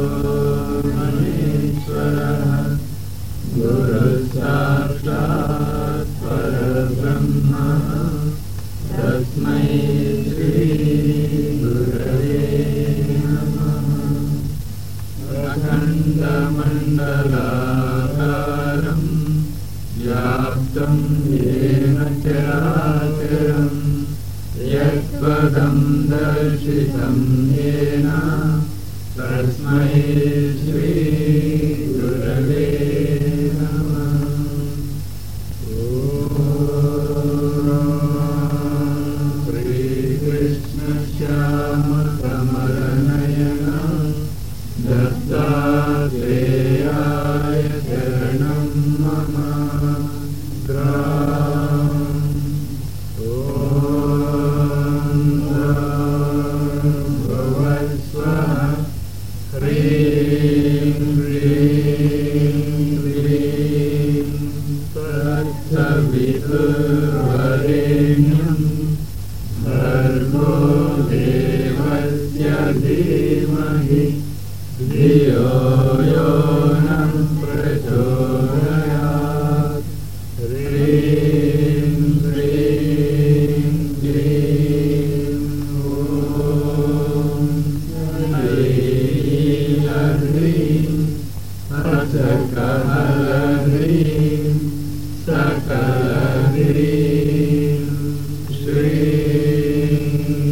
महेश्वरः गुरुसाक्षात् परब्रह्मः तस्मै श्रीगुरवे नमः अखण्डमण्डलाकारम् व्याप्तं येन चराचरम् यत्पदं दर्शितं येन तस्मै श्रीगुरवे नमः श्रीकृष्णश्यामकमलनयन दत्तात्रेयाय शरणं मम भवस्वः ह्रीं ह्रीं ह्रीं तत्सवितुर्वरेण्यं भर्गो देवस्य धीमहि धियो यो नः प्रचोदयात् ह्रीं ह्रीं क्लीं ॐ ह्रीं सकलह्रीं सकलह्रीं श्रीं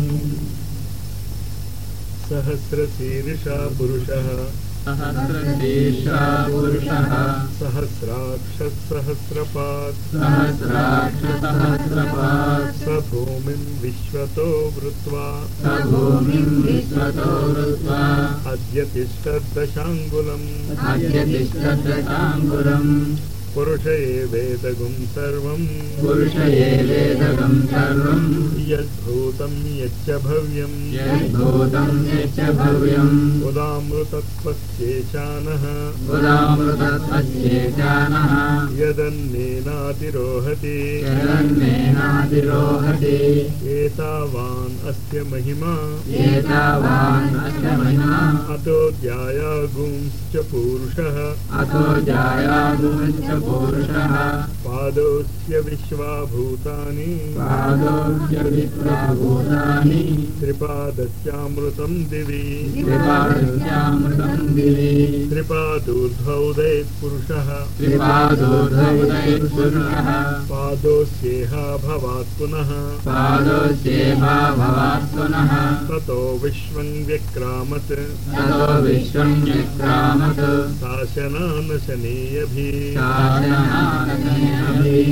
सहस्रशीर्षा पुरुषः सहस्रशीर्षा पुरुषः सहस्राक्षसहस्रपात् सहस्राक्षसहस्रपात् स भूमिं विश्वतो वृत्वा स भूमिं विश्वतो वृत्वा अद्य तिष्ठद्दशाङ्गुलम् अद्य तिष्ठदशाङ्कुरम् पुरुष एवेदगुं सर्वम् पुरुषये वेदकं सर्वम् यद्भूतं यच्च भव्यम् यद्भूतं यच्च भव्यम् उदामृतत्वस्येशानः पुरामृतत्वस्येजानः यदन्नेनातिरोहति शरण्येनातिरोहति एतावान् अस्य महिमा एतावान् अस्य महिमा अतो ध्यायागुंश्च पुरुषः अथो जायागुंश्च पुरुषः पादोऽस्य विश्वाभूतानि पादोऽस्य विप्रभूतानि त्रिपादस्यामृतं दिवि त्रिपादस्यामृतं दिवि त्रिपादूर्ध्वौदयपुरुषः त्रिपादोर्धौदयपुरुषः पादोऽस्येह भवात् पुनः पादोऽस्येवा भवात् पुनः ततो विश्वं व्यक्रामत् ततो विश्वं व्यक्रामत् शासनानशनेयभिः शासनानशनेभिः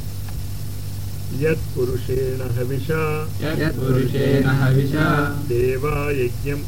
यत्पुरुषेण हविषा यत्पुरुषेण हविषा देवा यज्ञम्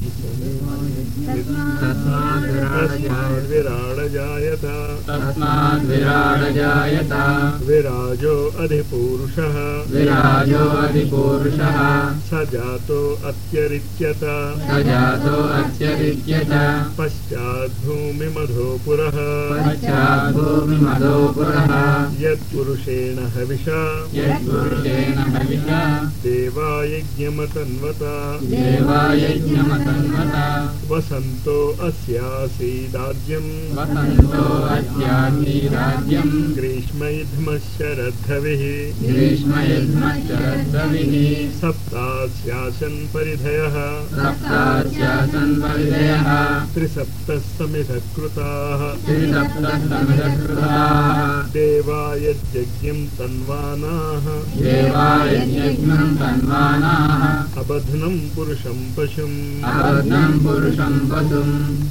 तस्माद्विराडजायत तस्माद्विराडजायत विराजो अधिपूरुषः विराजो अधिपूरुषः स जातो अत्यरिच्यत स जातो अत्यरिच्य च पश्चाद्भूमिमधो पुरः पश्चाद्भूमिमधो पुरः यत्पुरुषेण हविषा यत्पुरुषेण हविषा देवा यज्ञमतन्वता देवायज्ञमतन्वता वसन्तो अस्यासीदाद्यम् वसन्तो अस्यासीराज्यम् ग्रीष्मैध्मशरद्धविः ग्रीष्मयज्ञश्चरद्रविः सप्तास्यासन् परिधयः सप्तास्यासन् परिधयः त्रिसप्तः समिधः कृताः त्रिसप्तसमिधकृताः देवा यज्ञम् तन्वानाः देवायज्ञम् तन्वानाः अबध्नम् पुरुषम् पशुम् अबद्धम् पुरुषम् पशुम्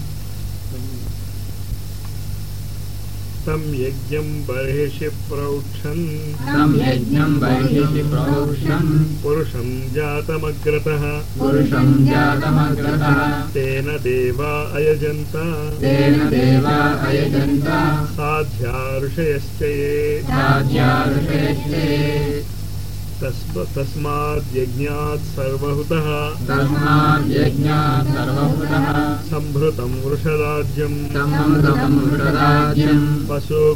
तं यज्ञम् बर्हिषि प्रोक्षन् तं यज्ञम् बर्हिषि प्रोक्षम् पुरुषम् जातमग्रतः पुरुषम् जातमग्रतः तेन देवा अयजन्त तेन देवा अयजन्त साध्या ऋषयश्च ये साध्या ऋषयश्चे तस्म तस्माद्यज्ञात् सर्वहुतः तस्माद्यज्ञात् सर्वभूतः सम्भृतं वृषराज्यम् समृतम् वृषराज्यम्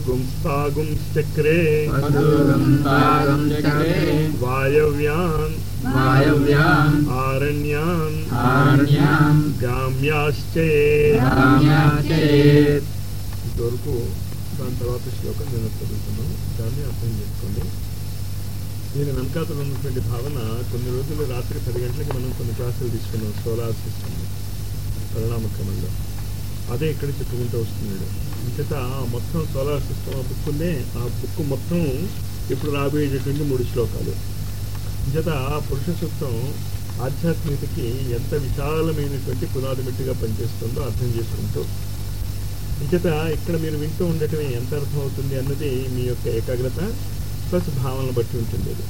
पशुगुंस्तागुंश्चक्रे वसूगम् तागम् चक्रे वायव्यान् వాయవ్యాం ఆరణ్యాన్ ఆరణ్యాం గ్రామ్యాశ్చయే గ్రామ్యాచేత్ ఇంతవరకు దాని తర్వాత శ్లోకం నేను చదువుతున్నాను దాన్ని అర్థం చేసుకోండి దీని వెనకాతలు ఉన్నటువంటి భావన కొన్ని రోజులు రాత్రి పది గంటలకి మనం కొన్ని క్లాసులు తీసుకున్నాం సోలార్ సిస్టమ్ పరిణామక్రమంలో అదే ఇక్కడ చెప్పుకుంటూ వస్తున్నాడు ఇంకట ఆ మొత్తం సోలార్ సిస్టమ్ ఆ బుక్ ఉందే ఆ బుక్ మొత్తం ఇప్పుడు రాబోయేటటువంటి మూడు శ్లోకాలు ఇంకట ఆ పురుష సూక్తం ఆధ్యాత్మికతకి ఎంత విశాలమైనటువంటి పునాది మెట్టుగా పనిచేస్తుందో అర్థం చేసుకుంటూ ఇంకత ఇక్కడ మీరు వింటూ ఉండటమే ఎంత అర్థం అవుతుంది అన్నది మీ యొక్క ఏకాగ్రత ప్లస్ భావనను బట్టి ఉంటుంది అది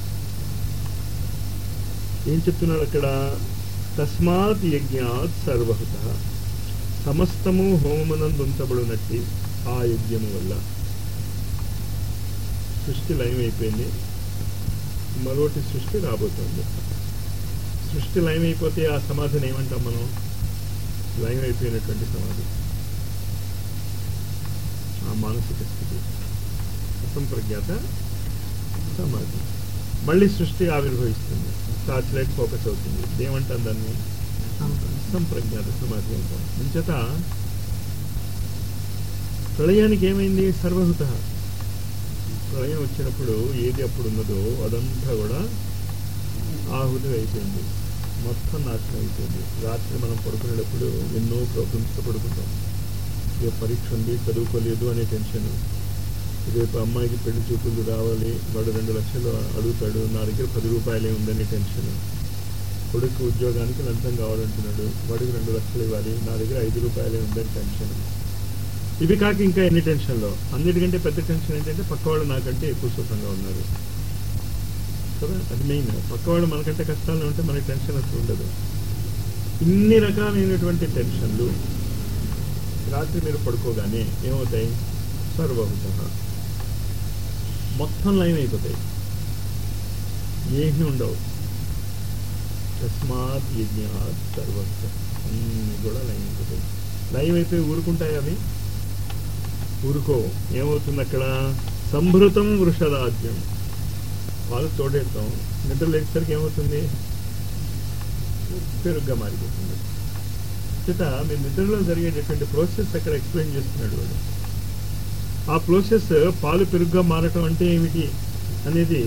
ఏం చెప్తున్నాడు అక్కడ తస్మాత్ యజ్ఞాత్ సర్వహుత సమస్తము హోమమునందు ఉంచబడినట్టి ఆ యజ్ఞము వల్ల సృష్టి లయం అయిపోయింది మరొకటి సృష్టి రాబోతుంది సృష్టి లయం అయిపోతే ఆ సమాధిని ఏమంటాం మనం లయం అయిపోయినటువంటి సమాధి ఆ మానసిక స్థితి అసంప్రజ్ఞాత సమాధి మళ్ళీ సృష్టి ఆవిర్భవిస్తుంది టార్చ్ లైట్ ఫోకస్ అవుతుంది ఏమంటాం దాన్ని సంప్రజ్ఞాత సమాధి అంటాం అంచేత ప్రళయానికి ఏమైంది సర్వహుత ప్రళయం వచ్చినప్పుడు ఏది అప్పుడు ఉన్నదో అదంతా కూడా ఆహుతి అయిపోయింది మొత్తం నాశనం అయిపోయింది రాత్రి మనం పడుకునేటప్పుడు ఎన్నో ప్రాబ్లమ్స్తో పడుకుంటాం ఇక పరీక్ష ఉంది చదువుకోలేదు అనే టెన్షన్ రేపు అమ్మాయికి పెళ్లి చూపులు రావాలి వాడు రెండు లక్షలు అడుగుతాడు నా దగ్గర పది రూపాయలే ఉందని టెన్షన్ కొడుకు ఉద్యోగానికి లంచం కావాలంటున్నాడు వాడికి రెండు లక్షలు ఇవ్వాలి నా దగ్గర ఐదు రూపాయలే ఉందని టెన్షన్ ఇవి కాక ఇంకా ఎన్ని టెన్షన్లో అన్నిటికంటే పెద్ద టెన్షన్ ఏంటంటే పక్కవాళ్ళు నాకంటే ఎక్కువ సుఖంగా ఉన్నారు కదా అది మెయిన్ పక్కవాళ్ళు మనకంటే కష్టాలు ఉంటే మనకి టెన్షన్ అసలు ఉండదు ఇన్ని రకాలైనటువంటి టెన్షన్లు రాత్రి మీరు పడుకోగానే ఏమవుతాయి సర్వభూత మొత్తం లైన్ అయిపోతాయి ఏమీ ఉండవు తస్మాత్ యజ్ఞాత్ సర్వత్వ అన్ని కూడా లైన్ అయిపోతాయి లైన్ అయిపోయి ఊరుకుంటాయి అవి ఊరుకో ఏమవుతుంది అక్కడ సంభృతం వృషరాజ్యం వాళ్ళు తోడేస్తాం నిద్ర లేచేసరికి ఏమవుతుంది పెరుగ్గా మారిపోతుంది చేత మీ నిద్రలో జరిగేటటువంటి ప్రాసెస్ అక్కడ ఎక్స్ప్లెయిన్ చేస్తున్నాడు వాడు ఆ ప్రాసెస్ పాలు పెరుగ్గా మారటం అంటే ఏమిటి అనేది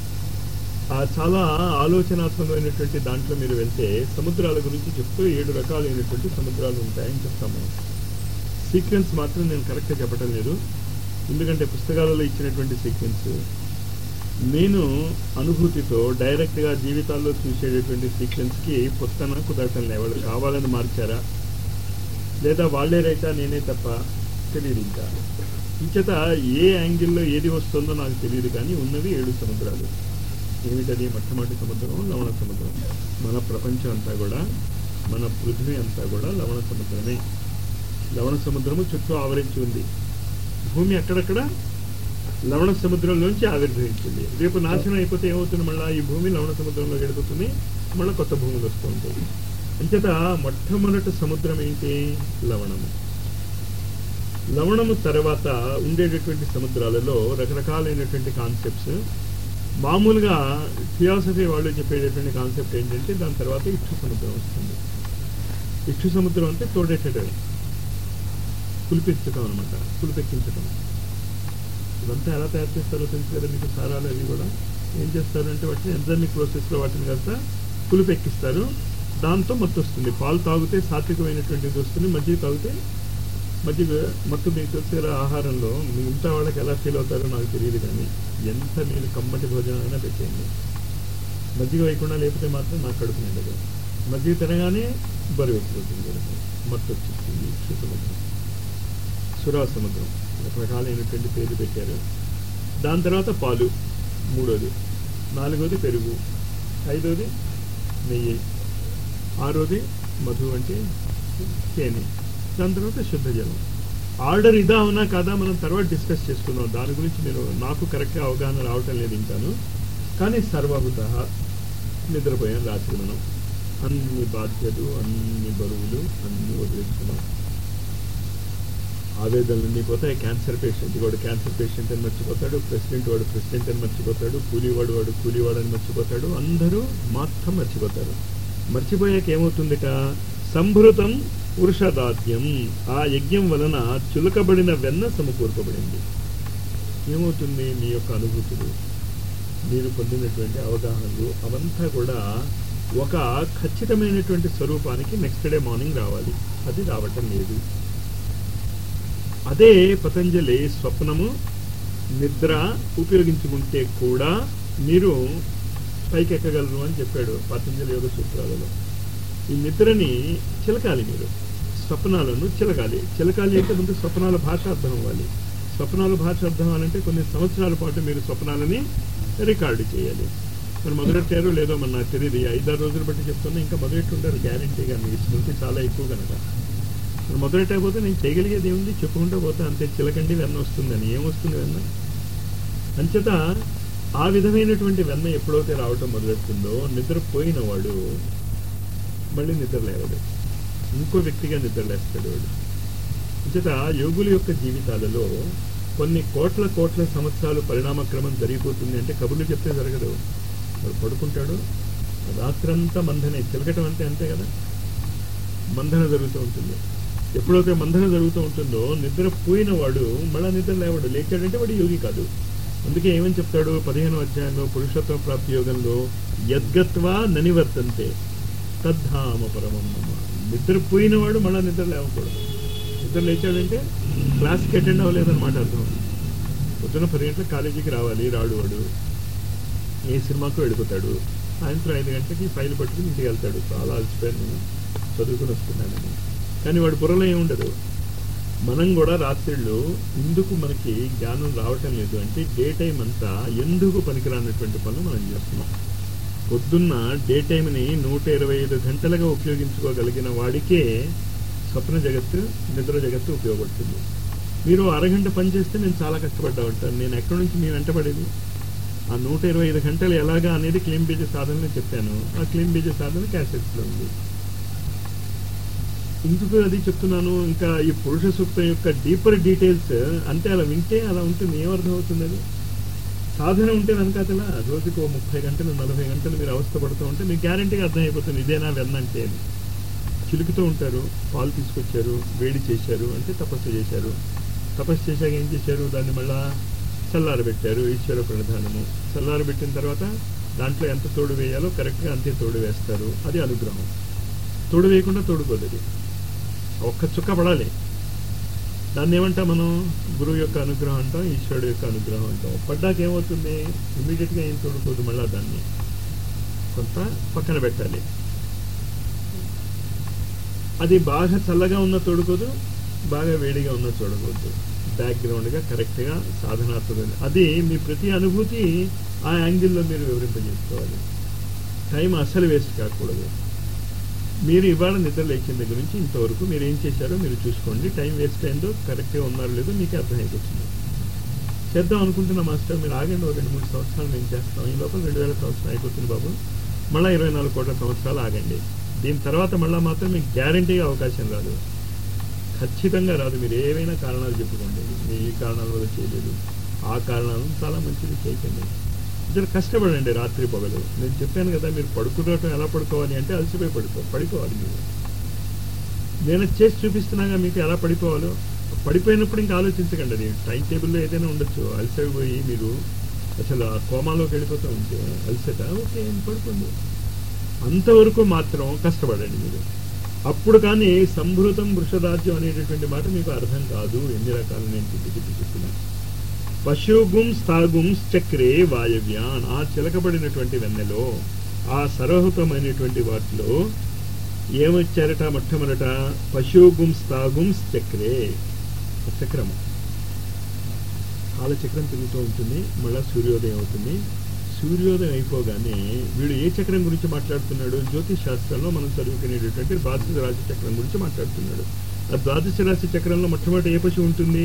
ఆ చాలా ఆలోచనాత్మకమైనటువంటి దాంట్లో మీరు వెళ్తే సముద్రాల గురించి చెప్తూ ఏడు రకాలైనటువంటి సముద్రాలు ఉంటాయని చెప్తాము సీక్వెన్స్ మాత్రం నేను కరెక్ట్గా చెప్పడం లేదు ఎందుకంటే పుస్తకాలలో ఇచ్చినటువంటి సీక్వెన్స్ నేను అనుభూతితో డైరెక్ట్గా జీవితాల్లో చూసేటటువంటి సీక్వెన్స్కి పొత్తన కుదరటం లేదు వాళ్ళు కావాలని మార్చారా లేదా వాళ్ళే రైతా నేనే తప్ప తెలియదు ఇంకా ఇంచేత ఏ యాంగిల్లో ఏది వస్తుందో నాకు తెలియదు కానీ ఉన్నవి ఏడు సముద్రాలు ఏమిటది మొట్టమొదటి సముద్రం లవణ సముద్రం మన ప్రపంచం అంతా కూడా మన పృథ్వీ అంతా కూడా లవణ సముద్రమే లవణ సముద్రము చుట్టూ ఆవరించి ఉంది భూమి అక్కడక్కడ లవణ సముద్రంలోంచి ఆవిర్భవించింది రేపు నాశనం అయిపోతే ఏమవుతుంది మళ్ళీ ఈ భూమి లవణ సముద్రంలో గడుపుతుంది మళ్ళీ కొత్త భూములు వస్తూ ఉంటాయి అంచేత మొట్టమొదటి సముద్రం ఏంటి లవణము లవణము తర్వాత ఉండేటటువంటి సముద్రాలలో రకరకాలైనటువంటి కాన్సెప్ట్స్ మామూలుగా థియాసఫీ వాళ్ళు చెప్పేటటువంటి కాన్సెప్ట్ ఏంటంటే దాని తర్వాత ఇక్షు సముద్రం వస్తుంది ఇక్షు సముద్రం అంటే తోడేటడం పులిపెచ్చటం అనమాట పులిపెక్కించటం ఇదంతా ఎలా తయారు చేస్తారో తెలుసు కదా మీకు సారాలు అవి కూడా ఏం చేస్తారంటే వాటిని ఎంజమిక్ ప్రాసెస్లో వాటిని కాస్త పులిపెక్కిస్తారు దాంతో మత్తు వస్తుంది పాలు తాగితే సాత్వికమైనటువంటిది వస్తుంది మజ్జిగ తాగితే మజ్జిగ మత్తు మీకు తెలిసే ఆహారంలో మిగతా వాళ్ళకి ఎలా ఫీల్ అవుతారో నాకు తెలియదు కానీ ఎంత మీరు కమ్మటి భోజనం అయినా పెట్టేయండి మజ్జిగ వేయకుండా లేకపోతే మాత్రం నాకు కడుపు నిండదు మజ్జిగ తినగానే బరువు ఎక్కిపోతుంది కనుక మత్తు వచ్చేస్తుంది ఇక్షు సముద్రం సురా సముద్రం రకరకాలైనటువంటి పేర్లు పెట్టారు దాని తర్వాత పాలు మూడోది నాలుగోది పెరుగు ఐదోది నెయ్యి ఆరోది మధు అంటే తేనె దాని తర్వాత శుద్ధ జలం ఆర్డర్ ఇదా అవునా కాదా మనం తర్వాత డిస్కస్ చేసుకుందాం దాని గురించి నేను నాకు కరెక్ట్గా అవగాహన రావటం లేదు ఇంకాను కానీ సర్వభూత నిద్రపోయాం రాత్రి మనం అన్ని బాధ్యతలు అన్ని బరువులు అన్ని వదిలేసుకున్నాం ఆవేదనలన్నీ పోతాయి క్యాన్సర్ పేషెంట్ వాడు క్యాన్సర్ పేషెంట్ అని మర్చిపోతాడు ప్రెసిడెంట్ వాడు ప్రెసిడెంట్ అని మర్చిపోతాడు కూలీవాడు వాడు కూలీవాడు అని మర్చిపోతాడు అందరూ మొత్తం మర్చిపోతారు మర్చిపోయాక ఏమవుతుందిట సంభృతం పురుషదాద్యం ఆ యజ్ఞం వలన చులకబడిన వెన్న సమకూర్పబడింది ఏమవుతుంది మీ యొక్క అనుభూతులు మీరు పొందినటువంటి అవగాహనలు అవంతా కూడా ఒక ఖచ్చితమైనటువంటి స్వరూపానికి నెక్స్ట్ డే మార్నింగ్ రావాలి అది రావటం లేదు అదే పతంజలి స్వప్నము నిద్ర ఉపయోగించుకుంటే కూడా మీరు పైకెక్కగలరు అని చెప్పాడు పతంజలి యోగ సూత్రాలలో ఈ నిద్రని చిలకాలి మీరు స్వప్నాలను చిలకాలి చిలకాలి అంటే ముందు స్వప్నాల భాష అర్థం అవ్వాలి స్వప్నాల భాష అర్థం అవ్వాలంటే కొన్ని సంవత్సరాల పాటు మీరు స్వప్నాలని రికార్డు చేయాలి మరి మొదలెట్టారో లేదో మన నాకు తెలియదు ఈ ఐదారు రోజులు బట్టి చెప్తున్నా ఇంకా మొదలెట్టుంటారు గ్యారంటీగా మీ స్మృతి చాలా ఎక్కువ కనుక మరి మొదలెట్టకపోతే నేను చేయగలిగేది ఏముంది చెప్పుకుంటూ పోతే అంతే చిలకండి వెన్న వస్తుందని ఏమొస్తుంది వెన్న అంచేత ఆ విధమైనటువంటి వెన్న ఎప్పుడైతే రావటం మొదలెడుతుందో నిద్రపోయిన వాడు మళ్ళీ నిద్ర లేవడు ఇంకో వ్యక్తిగా నిద్ర లేస్తాడు వాడు అంచేత యోగుల యొక్క జీవితాలలో కొన్ని కోట్ల కోట్ల సంవత్సరాలు పరిణామక్రమం జరిగిపోతుంది అంటే కబుర్లు చెప్తే జరగదు వాడు పడుకుంటాడు రాత్రంతా మంధనే చిలకటం అంటే అంతే కదా మంధన జరుగుతూ ఉంటుంది ఎప్పుడైతే మంధన జరుగుతూ ఉంటుందో నిద్ర పోయిన వాడు మళ్ళా నిద్ర లేవాడు లేచాడంటే వాడు యోగి కాదు అందుకే ఏమని చెప్తాడు పదిహేను అధ్యాయంలో పురుషత్వ ప్రాప్తి యోగంలో యద్గత్వా ననివర్తంతే తద్ధామ పరమం మమ నిద్రపోయిన వాడు మళ్ళా నిద్ర లేవకూడదు నిద్ర లేచాడంటే క్లాస్కి అటెండ్ అవ్వలేదన్నమాట అర్థం పొద్దున పది గంటలకు కాలేజీకి రావాలి రాడు వాడు ఏ సినిమాకు వెళ్ళిపోతాడు సాయంత్రం ఐదు గంటలకి ఫైల్ పట్టుకుని ఇంటికి వెళ్తాడు చాలా అలసిపోయాను నేను చదువుకుని వస్తున్నానని కానీ వాడి బుర్రలో ఏముండదు మనం కూడా రాత్రిళ్ళు ఎందుకు మనకి జ్ఞానం రావటం లేదు అంటే డే టైం అంతా ఎందుకు పనికిరానటువంటి పనులు మనం చేస్తున్నాం పొద్దున్న డే టైంని నూట ఇరవై ఐదు గంటలుగా ఉపయోగించుకోగలిగిన వాడికే స్వప్న జగత్తు నిద్ర జగత్తు ఉపయోగపడుతుంది మీరు అరగంట పని చేస్తే నేను చాలా కష్టపడ్డా ఉంటాను నేను ఎక్కడి నుంచి మీ వెంటపడేది ఆ నూట ఇరవై ఐదు గంటలు ఎలాగా అనేది క్లీన్ బీజ సాధనలో చెప్పాను ఆ క్లీన్ బీజ సాధన క్యాసెట్స్లో ఉంది ఎందుకు అది చెప్తున్నాను ఇంకా ఈ పురుష సూక్తం యొక్క డీపర్ డీటెయిల్స్ అంతే అలా వింటే అలా ఉంటుంది ఏమర్థం అవుతుంది అది సాధన ఉంటే వెనకాతల రోజుకు ఓ ముప్పై గంటలు నలభై గంటలు మీరు అవస్థ పడుతూ ఉంటే మీకు గ్యారంటీగా అర్థమైపోతుంది ఇదేనా వెన్నంటే అని చిలుకుతూ ఉంటారు పాలు తీసుకొచ్చారు వేడి చేశారు అంటే తపస్సు చేశారు తపస్సు చేశాక ఏం చేశారు దాన్ని మళ్ళా చల్లారబెట్టారు ఈశ్వర ప్రణిధానము చల్లారబెట్టిన తర్వాత దాంట్లో ఎంత తోడు వేయాలో కరెక్ట్గా అంతే తోడు వేస్తారు అది అనుగ్రహం తోడు వేయకుండా తోడుకోదు అది ఒక్క చుక్క పడాలి దాన్ని ఏమంటాం మనం గురువు యొక్క అనుగ్రహం అంటాం ఈశ్వరుడు యొక్క అనుగ్రహం అంటాం పడ్డాక ఏమవుతుంది ఇమీడియట్గా ఏం తోడుకోదు మళ్ళా దాన్ని కొంత పక్కన పెట్టాలి అది బాగా చల్లగా ఉన్న తోడుకోదు బాగా వేడిగా ఉన్న చూడకూడదు బ్యాక్గ్రౌండ్గా కరెక్ట్గా సాధనాత్మకం అది మీ ప్రతి అనుభూతి ఆ యాంగిల్లో మీరు వివరింపజేసుకోవాలి టైం అస్సలు వేస్ట్ కాకూడదు మీరు ఇవాళ నిద్ర లేచిన దగ్గర నుంచి ఇంతవరకు మీరు ఏం చేశారో మీరు చూసుకోండి టైం వేస్ట్ అయిందో కరెక్ట్గా ఉన్నారో లేదో మీకు అర్థమైపోతుంది చేద్దాం అనుకుంటున్న మాస్టర్ మీరు ఆగండి ఒక రెండు మూడు సంవత్సరాలు మేము చేస్తాం ఈ లోపల రెండు వేల సంవత్సరం అయిపోతుంది బాబు మళ్ళీ ఇరవై నాలుగు కోట్ల సంవత్సరాలు ఆగండి దీని తర్వాత మళ్ళీ మాత్రం మీకు గ్యారంటీగా అవకాశం రాదు ఖచ్చితంగా రాదు మీరు ఏవైనా కారణాలు చెప్పుకోండి మీ ఈ కారణాల వల్ల చేయలేదు ఆ కారణాలు చాలా మంచిది చేయకండి ఇద్దరు కష్టపడండి రాత్రి పొగలు నేను చెప్పాను కదా మీరు పడుకోవటం ఎలా పడుకోవాలి అంటే అలసిపోయి పడుకో పడుకోవాలి మీరు నేను చేసి చూపిస్తున్నాగా మీకు ఎలా పడిపోవాలో పడిపోయినప్పుడు ఇంకా ఆలోచించకండి అది టైం టేబుల్లో ఏదైనా ఉండొచ్చు అలసిపోయి మీరు అసలు ఆ కోమాలోకి వెళ్ళిపోతూ ఉంటే అలసట ఓకే పడుకోండి అంతవరకు మాత్రం కష్టపడండి మీరు అప్పుడు కానీ సంభృతం వృషరాజ్యం అనేటటువంటి మాట మీకు అర్థం కాదు ఎన్ని రకాలు నేను తిప్పి తిప్పి చెప్పినా పశుగుం స్థాగుం చక్రే వాయవ్యాన్ ఆ చిలకబడినటువంటి వెన్నెలో ఆ సర్వహృతమైనటువంటి వాటిలో ఏమొచ్చారట మొట్టమొదట పశుగుం స్థాగుం చక్రే చక్రము కాలచక్రం తిరుగుతూ ఉంటుంది మళ్ళా సూర్యోదయం అవుతుంది సూర్యోదయం అయిపోగానే వీడు ఏ చక్రం గురించి మాట్లాడుతున్నాడు జ్యోతిష్ శాస్త్రంలో మనం చదువుకునేటటువంటి ద్వాదశ రాశి చక్రం గురించి మాట్లాడుతున్నాడు ఆ ద్వాదశ రాశి చక్రంలో మొట్టమొదటి ఏ పశువు ఉంటుంది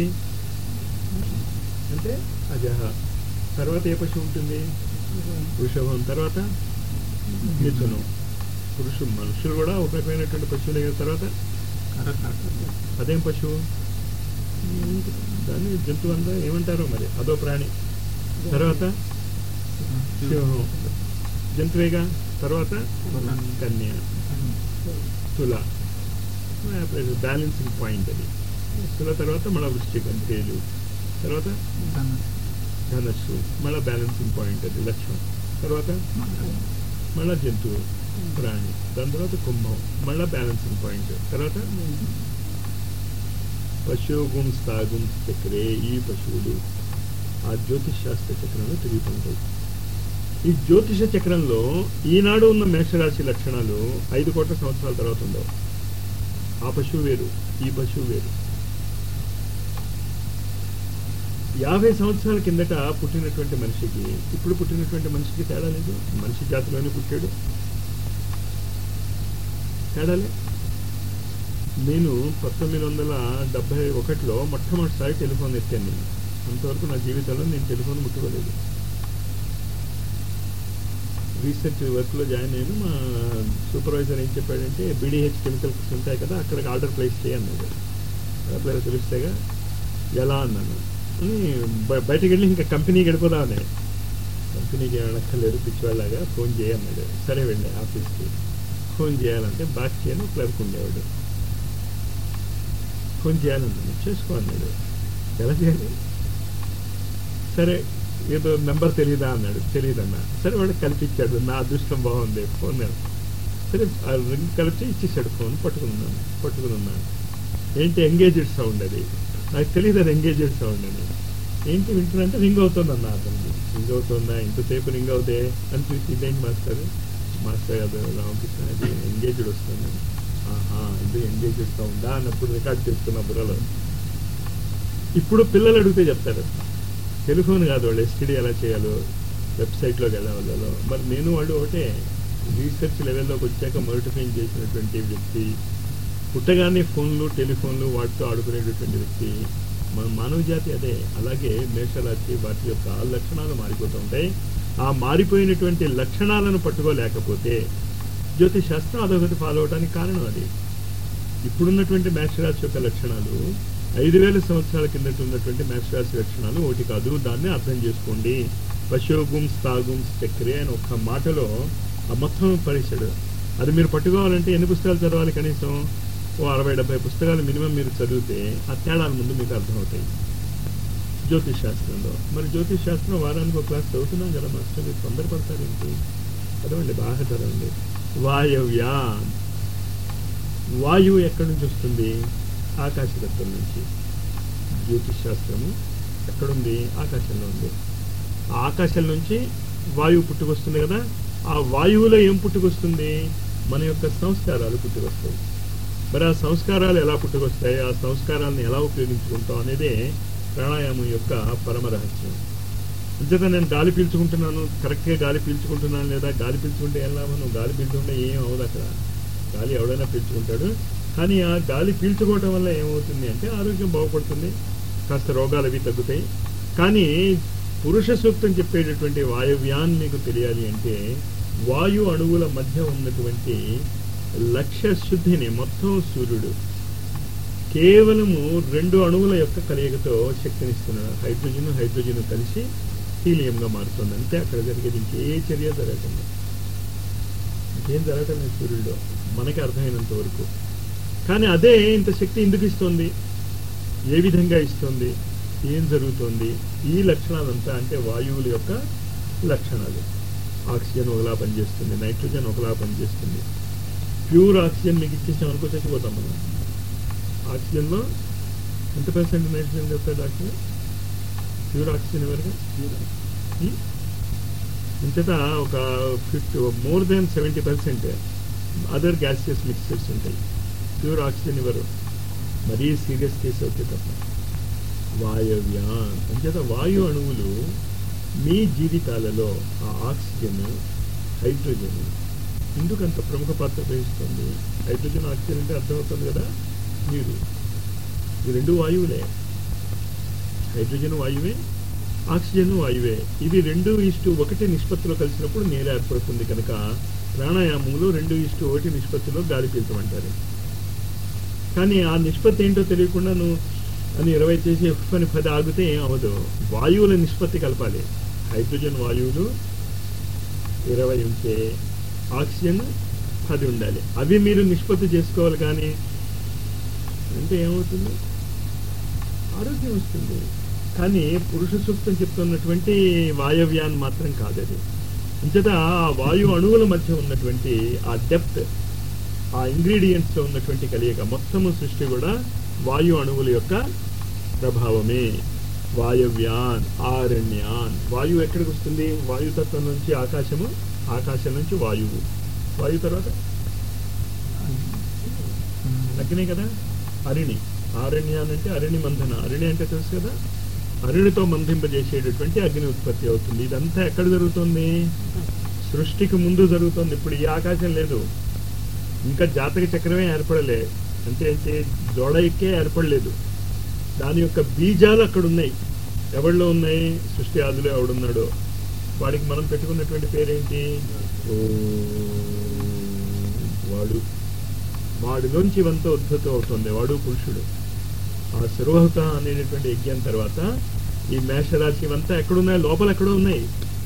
అంటే అజహ తర్వాత ఏ పశువు ఉంటుంది వృషభం తర్వాత మిథునం పురుషు మనుషులు కూడా ఒక రకమైనటువంటి పశువులే కదా తర్వాత అదేం పశువు దాన్ని జంతువు అంతా ఏమంటారో మరి అదో ప్రాణి తర్వాత సింహం జంతువేగా తర్వాత కన్య తుల బ్యాలెన్సింగ్ పాయింట్ అది తుల తర్వాత మళ్ళీ వృశ్చికం తేలు తర్వాత ధనస్సు మళ్ళీ బ్యాలెన్సింగ్ పాయింట్ అది లక్ష్యం తర్వాత మళ్ళా జంతువు ప్రాణి దాని తర్వాత కుంభం మళ్ళా బ్యాలెన్సింగ్ పాయింట్ తర్వాత పశువుగుం స్థాగుం చక్రే ఈ పశువులు ఆ జ్యోతిష్ శాస్త్ర చక్రంలో తిరుగుతుంటాయి ఈ జ్యోతిష చక్రంలో ఈనాడు ఉన్న మేషరాశి లక్షణాలు ఐదు కోట్ల సంవత్సరాల తర్వాత ఉండవు ఆ పశువు వేరు ఈ పశువు వేరు యాభై సంవత్సరాల కిందట పుట్టినటువంటి మనిషికి ఇప్పుడు పుట్టినటువంటి మనిషికి తేడా లేదు మనిషి జాతిలోనే పుట్టాడు తేడాలే నేను పంతొమ్మిది వందల డెబ్బై ఒకటిలో మొట్టమొదటిసారి టెలిఫోన్ ఎత్తాను నేను అంతవరకు నా జీవితంలో నేను టెలిఫోన్ ముట్టుకోలేదు రీసెర్చ్ వర్క్లో జాయిన్ అయ్యాను మా సూపర్వైజర్ ఏం చెప్పాడంటే బీడీహెచ్ కెమికల్స్ ఉంటాయి కదా అక్కడికి ఆర్డర్ ప్లేస్ చేయన్నాడు అట్లా తెలిస్తేగా ఎలా అన్నాను అని బ- బయటికి వెళ్ళి ఇంకా కంపెనీకి వెళ్ళిపోదామని కంపెనీకి వెళ్ళక్కర్లేదు పిచ్చివాళ్ళగా ఫోన్ చేయన్నాడు సరే వెళ్ళి ఆఫీస్కి ఫోన్ చేయాలంటే బాక్ చేయను క్లర్క్ ఉండేవాడు ఫోన్ చేయాలన్నాను చేసుకో అన్నాడు ఎలా చేయాలి సరే ఏదో నెంబర్ తెలియదా అన్నాడు తెలియదన్నా సరే వాడు కల్పించాడు నా అదృష్టం బాగుంది ఫోన్ సరే ఆ రింగ్ కలిపి ఇచ్చేసాడు ఫోన్ పట్టుకున్నాను పట్టుకుని ఉన్నాను ఏంటి ఎంగేజ్డ్ సౌండ్ అది నాకు తెలియదు అది ఎంగేజ్డ్ సౌండ్ అని ఏంటి వింటున్నంటే రింగ్ అవుతుంది అన్న అతనికి రింగ్ అవుతుందా ఇంతసేపు రింగ్ అవుతే అని చూసి ఇదేంటి మాస్టర్ మాస్టర్ అది రామకృష్ణ అది ఎంగేజ్డ్ వస్తుంది ఆహా ఇది ఎంగేజ్డ్ సౌండా అన్నప్పుడు రికార్డ్ చేసుకున్న బుర్రలో ఇప్పుడు పిల్లలు అడిగితే చెప్తారు టెలిఫోన్ కాదు వాళ్ళు ఎస్టీడీ ఎలా చేయాలో వెబ్సైట్లోకి ఎలా వెళ్ళాలో మరి నేను వాళ్ళు ఒకటే రీసెర్చ్ లెవెల్లోకి వచ్చాక మోటిఫైన్ చేసినటువంటి వ్యక్తి పుట్టగానే ఫోన్లు టెలిఫోన్లు వాటితో ఆడుకునేటటువంటి వ్యక్తి మన మానవ జాతి అదే అలాగే మేషరాశి వాటి యొక్క లక్షణాలు మారిపోతూ ఉంటాయి ఆ మారిపోయినటువంటి లక్షణాలను పట్టుకోలేకపోతే జ్యోతిష్ శాస్త్రం అదొకటి ఫాలో అవడానికి కారణం అది ఇప్పుడున్నటువంటి మేషరాశి యొక్క లక్షణాలు ఐదు వేల సంవత్సరాల కిందట ఉన్నటువంటి మేషరాశి లక్షణాలు ఒకటి కాదు దాన్ని అర్థం చేసుకోండి పశుగుం స్థాగుం చక్రే అని ఒక్క మాటలో ఆ మొత్తం పరిచాడు అది మీరు పట్టుకోవాలంటే ఎన్ని పుస్తకాలు చదవాలి కనీసం ఓ అరవై డెబ్బై పుస్తకాలు మినిమం మీరు చదివితే ఆ తేడాల ముందు మీకు అర్థమవుతాయి జ్యోతిష్ శాస్త్రంలో మరి జ్యోతిష్ శాస్త్రం వారానికి ఒక క్లాస్ చదువుతున్నాం కదా మాస్టర్ మీరు తొందరపడతారు ఏంటి చదవండి బాగా చదవండి వాయవ్యాన్ వాయువు ఎక్కడి నుంచి వస్తుంది ఆకాశతత్వం నుంచి జ్యోతిష్ శాస్త్రము ఎక్కడుంది ఆకాశంలో ఉంది ఆ ఆకాశం నుంచి వాయువు పుట్టుకొస్తుంది కదా ఆ వాయువులో ఏం పుట్టుకొస్తుంది మన యొక్క సంస్కారాలు పుట్టుకొస్తాయి మరి ఆ సంస్కారాలు ఎలా పుట్టుకొస్తాయి ఆ సంస్కారాలను ఎలా ఉపయోగించుకుంటాం అనేదే ప్రాణాయామం యొక్క పరమ రహస్యం అంతేత నేను గాలి పీల్చుకుంటున్నాను కరెక్ట్గా గాలి పీల్చుకుంటున్నాను లేదా గాలి పీల్చుకుంటే ఏం లాభం నువ్వు గాలి పీల్చుకుంటే ఏం అవ్వదు అక్కడ గాలి ఎవడైనా పీల్చుకుంటాడు కానీ ఆ గాలి పీల్చుకోవటం వల్ల ఏమవుతుంది అంటే ఆరోగ్యం బాగుపడుతుంది కాస్త రోగాలు అవి తగ్గుతాయి కానీ పురుష సూక్తం చెప్పేటటువంటి వాయవ్యాన్ని మీకు తెలియాలి అంటే వాయు అణువుల మధ్య ఉన్నటువంటి లక్ష్య శుద్ధిని మొత్తం సూర్యుడు కేవలము రెండు అణువుల యొక్క కలయికతో శక్తినిస్తున్నాడు హైడ్రోజన్ హైడ్రోజన్ కలిసి హీలియంగా మారుతుంది అంతే అక్కడ జరిగేది ఇంకే చర్య జరగకుండా ఇంకేం జరగటం లేదు సూర్యుడిలో మనకి అర్థమైనంత వరకు కానీ అదే ఇంత శక్తి ఎందుకు ఇస్తుంది ఏ విధంగా ఇస్తుంది ఏం జరుగుతుంది ఈ లక్షణాలంతా అంటే వాయువుల యొక్క లక్షణాలు ఆక్సిజన్ ఒకలా పనిచేస్తుంది నైట్రోజన్ ఒకలా పనిచేస్తుంది ప్యూర్ ఆక్సిజన్ మీకు ఇచ్చేసాం అనుకో చచ్చిపోతాం మనం ఆక్సిజన్లో ఎంత పర్సెంట్ నైట్రోజన్ చెప్తాడు డాక్టర్ ప్యూర్ ఆక్సిజన్ ఎవరుగా ఇంతట ఒక fifty more than seventy percent other gaseous mixtures ఉంటాయి ప్యూర్ ఆక్సిజన్ ఇవ్వరు మరీ సీరియస్ కేసు అవుతే తప్ప వాయవ్యాన్ అంచేత వాయు అణువులు మీ జీవితాలలో ఆ ఆక్సిజన్ హైడ్రోజన్ ఎందుకు అంత ప్రముఖ పాత్ర వహిస్తుంది హైడ్రోజన్ ఆక్సిజన్ అంటే అర్థమవుతుంది కదా నీరు ఈ రెండు వాయువులే హైడ్రోజన్ వాయువే ఆక్సిజన్ వాయువే ఇవి రెండు ఇష్టు ఒకటి నిష్పత్తిలో కలిసినప్పుడు నేల ఏర్పడుతుంది కనుక ప్రాణాయామంలో రెండు ఇష్టు ఒకటి నిష్పత్తిలో గాలి పీల్చమంటారు కానీ ఆ నిష్పత్తి ఏంటో తెలియకుండా నువ్వు అని ఇరవై చేసి ఎఫ్ అని పది ఆగితే ఏం అవ్వదు వాయువుల నిష్పత్తి కలపాలి హైడ్రోజన్ వాయువులు ఇరవై ఉంటే ఆక్సిజన్ పది ఉండాలి అవి మీరు నిష్పత్తి చేసుకోవాలి కానీ అంటే ఏమవుతుంది ఆరోగ్యం వస్తుంది కానీ పురుష సూక్తం చెప్తున్నటువంటి వాయవ్యాన్ మాత్రం కాదు అది అంచేత ఆ వాయు అణువుల మధ్య ఉన్నటువంటి ఆ డెప్త్ ఆ ఇంగ్రీడియంట్స్ లో ఉన్నటువంటి కలియక మొత్తము సృష్టి కూడా వాయు అణువుల యొక్క ప్రభావమే వాయవ్యాన్ ఆరణ్యాన్ వాయువు ఎక్కడికి వస్తుంది వాయుతత్వం నుంచి ఆకాశము ఆకాశం నుంచి వాయువు వాయు తర్వాత అగ్నే కదా అరిణి ఆరణ్యాన్ అంటే అరణి మంధన అరణి అంటే తెలుసు కదా అరుణితో మంధింపజేసేటటువంటి అగ్ని ఉత్పత్తి అవుతుంది ఇదంతా ఎక్కడ జరుగుతుంది సృష్టికి ముందు జరుగుతుంది ఇప్పుడు ఈ ఆకాశం లేదు ఇంకా జాతక చక్రమే ఏర్పడలే అంటే ఏంటి జోడైకే ఏర్పడలేదు దాని యొక్క బీజాలు అక్కడ ఉన్నాయి ఎవరిలో ఉన్నాయి సృష్టి ఆదిలో ఎవడున్నాడో వాడికి మనం పెట్టుకున్నటువంటి పేరేంటి ఓ వాడు వాడిలోంచి ఇవంతా ఉద్భుతం అవుతుంది వాడు పురుషుడు ఆ శిరోహత అనేటటువంటి యజ్ఞం తర్వాత ఈ మేషరాశి ఇవంతా ఎక్కడున్నాయి లోపల ఎక్కడో ఉన్నాయి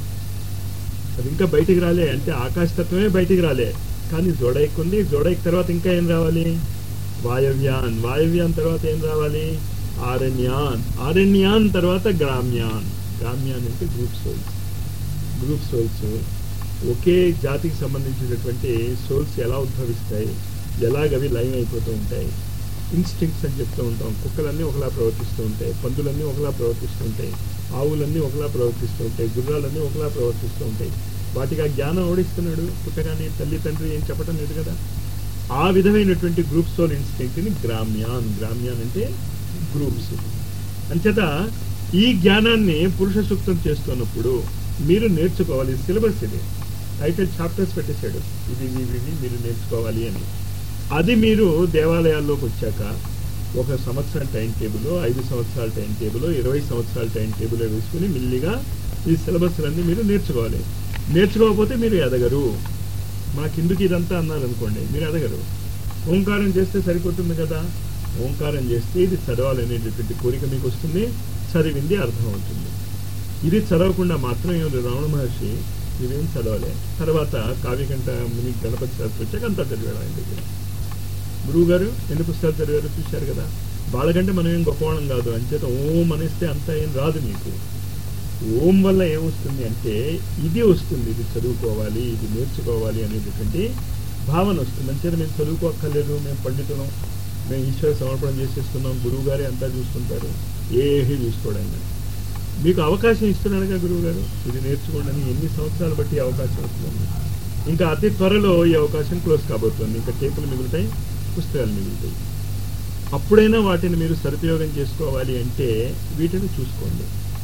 అది ఇంకా బయటికి రాలే అంటే ఆకాశతత్వమే బయటికి రాలే కానీ జోడైక్ ఉంది జోడైక్ తర్వాత ఇంకా ఏం రావాలి వాయవ్యాన్ వాయవ్యాన్ తర్వాత ఏం రావాలి ఆరణ్యాన్ ఆరణ్యాన్ తర్వాత గ్రామ్యాన్ గ్రామ్యాన్ అంటే గ్రూప్ సోల్స్ గ్రూప్ సోల్స్ ఒకే జాతికి సంబంధించినటువంటి సోల్స్ ఎలా ఉద్భవిస్తాయి ఎలాగవి లైన్ అయిపోతూ ఉంటాయి ఇన్స్టింక్ట్స్ అని చెప్తూ ఉంటాం కుక్కలన్నీ ఒకలా ప్రవర్తిస్తూ ఉంటాయి పందులన్నీ ఒకలా ప్రవర్తిస్తూ ఉంటాయి ఆవులన్నీ ఒకలా ప్రవర్తిస్తూ ఉంటాయి గుర్రాలన్నీ ఒకలా ప్రవర్తిస్తూ ఉంటాయి వాటికి ఆ జ్ఞానం ఓడిస్తున్నాడు పుట్టగానే తల్లి తండ్రి ఏం చెప్పడం లేదు కదా ఆ విధమైనటువంటి గ్రూప్ సోల్ ఇన్స్టింక్ట్ని గ్రామ్యాన్ గ్రామ్యాన్ అంటే గ్రూప్స్ అంచేత ఈ జ్ఞానాన్ని పురుష సూక్తం చేస్తున్నప్పుడు మీరు నేర్చుకోవాలి సిలబస్ ఇది టైటిల్ చాప్టర్స్ పెట్టేశాడు ఇది ఇవి ఇవి మీరు నేర్చుకోవాలి అని అది మీరు దేవాలయాల్లోకి వచ్చాక ఒక సంవత్సరం టైం టేబుల్ ఐదు సంవత్సరాల టైం టేబుల్ ఇరవై సంవత్సరాల టైం టేబుల్ వేసుకుని మెల్లిగా ఈ సిలబస్లన్నీ మీరు నేర్చుకోవాలి నేర్చుకోకపోతే మీరు ఎదగరు మాకెందుకు ఇదంతా అన్నారు అనుకోండి మీరు ఎదగరు ఓంకారం చేస్తే సరిపోతుంది కదా ఓంకారం చేస్తే ఇది చదవాలనేటటువంటి కోరిక మీకు వస్తుంది చదివింది అర్థం అవుతుంది ఇది చదవకుండా మాత్రం ఏమి రమణ మహర్షి ఇవేం చదవలే తర్వాత కావ్యకంఠ ముని గణపతి శాస్త్రి వచ్చాక అంతా చదివాడు ఆయన దగ్గర గురువు గారు ఎన్ని పుస్తకాలు చదివారు చూశారు కదా వాళ్ళకంటే మనం ఏం గొప్పవాళ్ళం కాదు అంచేత ఓం అనేస్తే అంతా ఏం రాదు మీకు ఓం వల్ల ఏమొస్తుంది అంటే ఇది వస్తుంది ఇది చదువుకోవాలి ఇది నేర్చుకోవాలి అనేటటువంటి భావన వస్తుంది అంచేత మేము చదువుకోక్కర్లేదు మేము పండితులం మేము ఈశ్వర సమర్పణ చేసేస్తున్నాం గురువు గారే అంతా చూసుకుంటారు ఏమీ చూసుకోవడానికి మీకు అవకాశం ఇస్తున్నాడుగా గురువు గారు ఇది నేర్చుకోండి అని ఎన్ని సంవత్సరాలు బట్టి ఈ అవకాశం వస్తుంది ఇంకా అతి త్వరలో ఈ అవకాశం క్లోజ్ కాబోతుంది ఇంకా టేపులు మిగులుతాయి పుస్తకాలు మిగులుతాయి అప్పుడైనా వాటిని మీరు సదుపయోగం చేసుకోవాలి అంటే వీటిని చూసుకోండి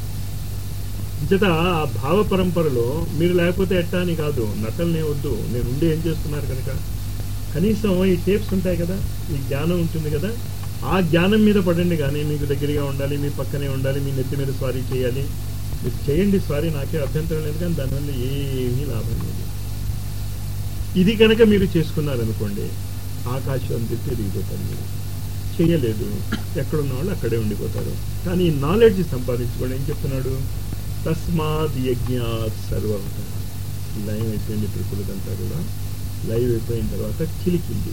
ఇంచేత ఆ భావ పరంపరలో మీరు లేకపోతే ఎట్టా అని కాదు నటల్నే వద్దు నేను ఉండి ఏం చేస్తున్నారు కనుక కనీసం ఈ టేప్స్ ఉంటాయి కదా ఈ జ్ఞానం ఉంటుంది కదా ఆ జ్ఞానం మీద పడండి కానీ మీకు దగ్గరగా ఉండాలి మీ పక్కనే ఉండాలి మీ నెత్తి మీద స్వారీ చేయాలి మీరు చేయండి స్వారీ నాకే అభ్యంతరం లేదు కానీ దానివల్ల ఏమీ లాభం లేదు ఇది కనుక మీరు చేసుకున్నారనుకోండి ఆకాశం అంతే తిరిగిపోతారు మీరు చేయలేదు ఎక్కడున్న వాళ్ళు అక్కడే ఉండిపోతారు కానీ ఈ నాలెడ్జ్ సంపాదించుకోండి ఏం చెప్తున్నాడు తస్మాత్ యజ్ఞాత్ సర్వత లైవ్ అయిపోయింది ట్రిపులదంతా కూడా లైవ్ అయిపోయిన తర్వాత చిలికింది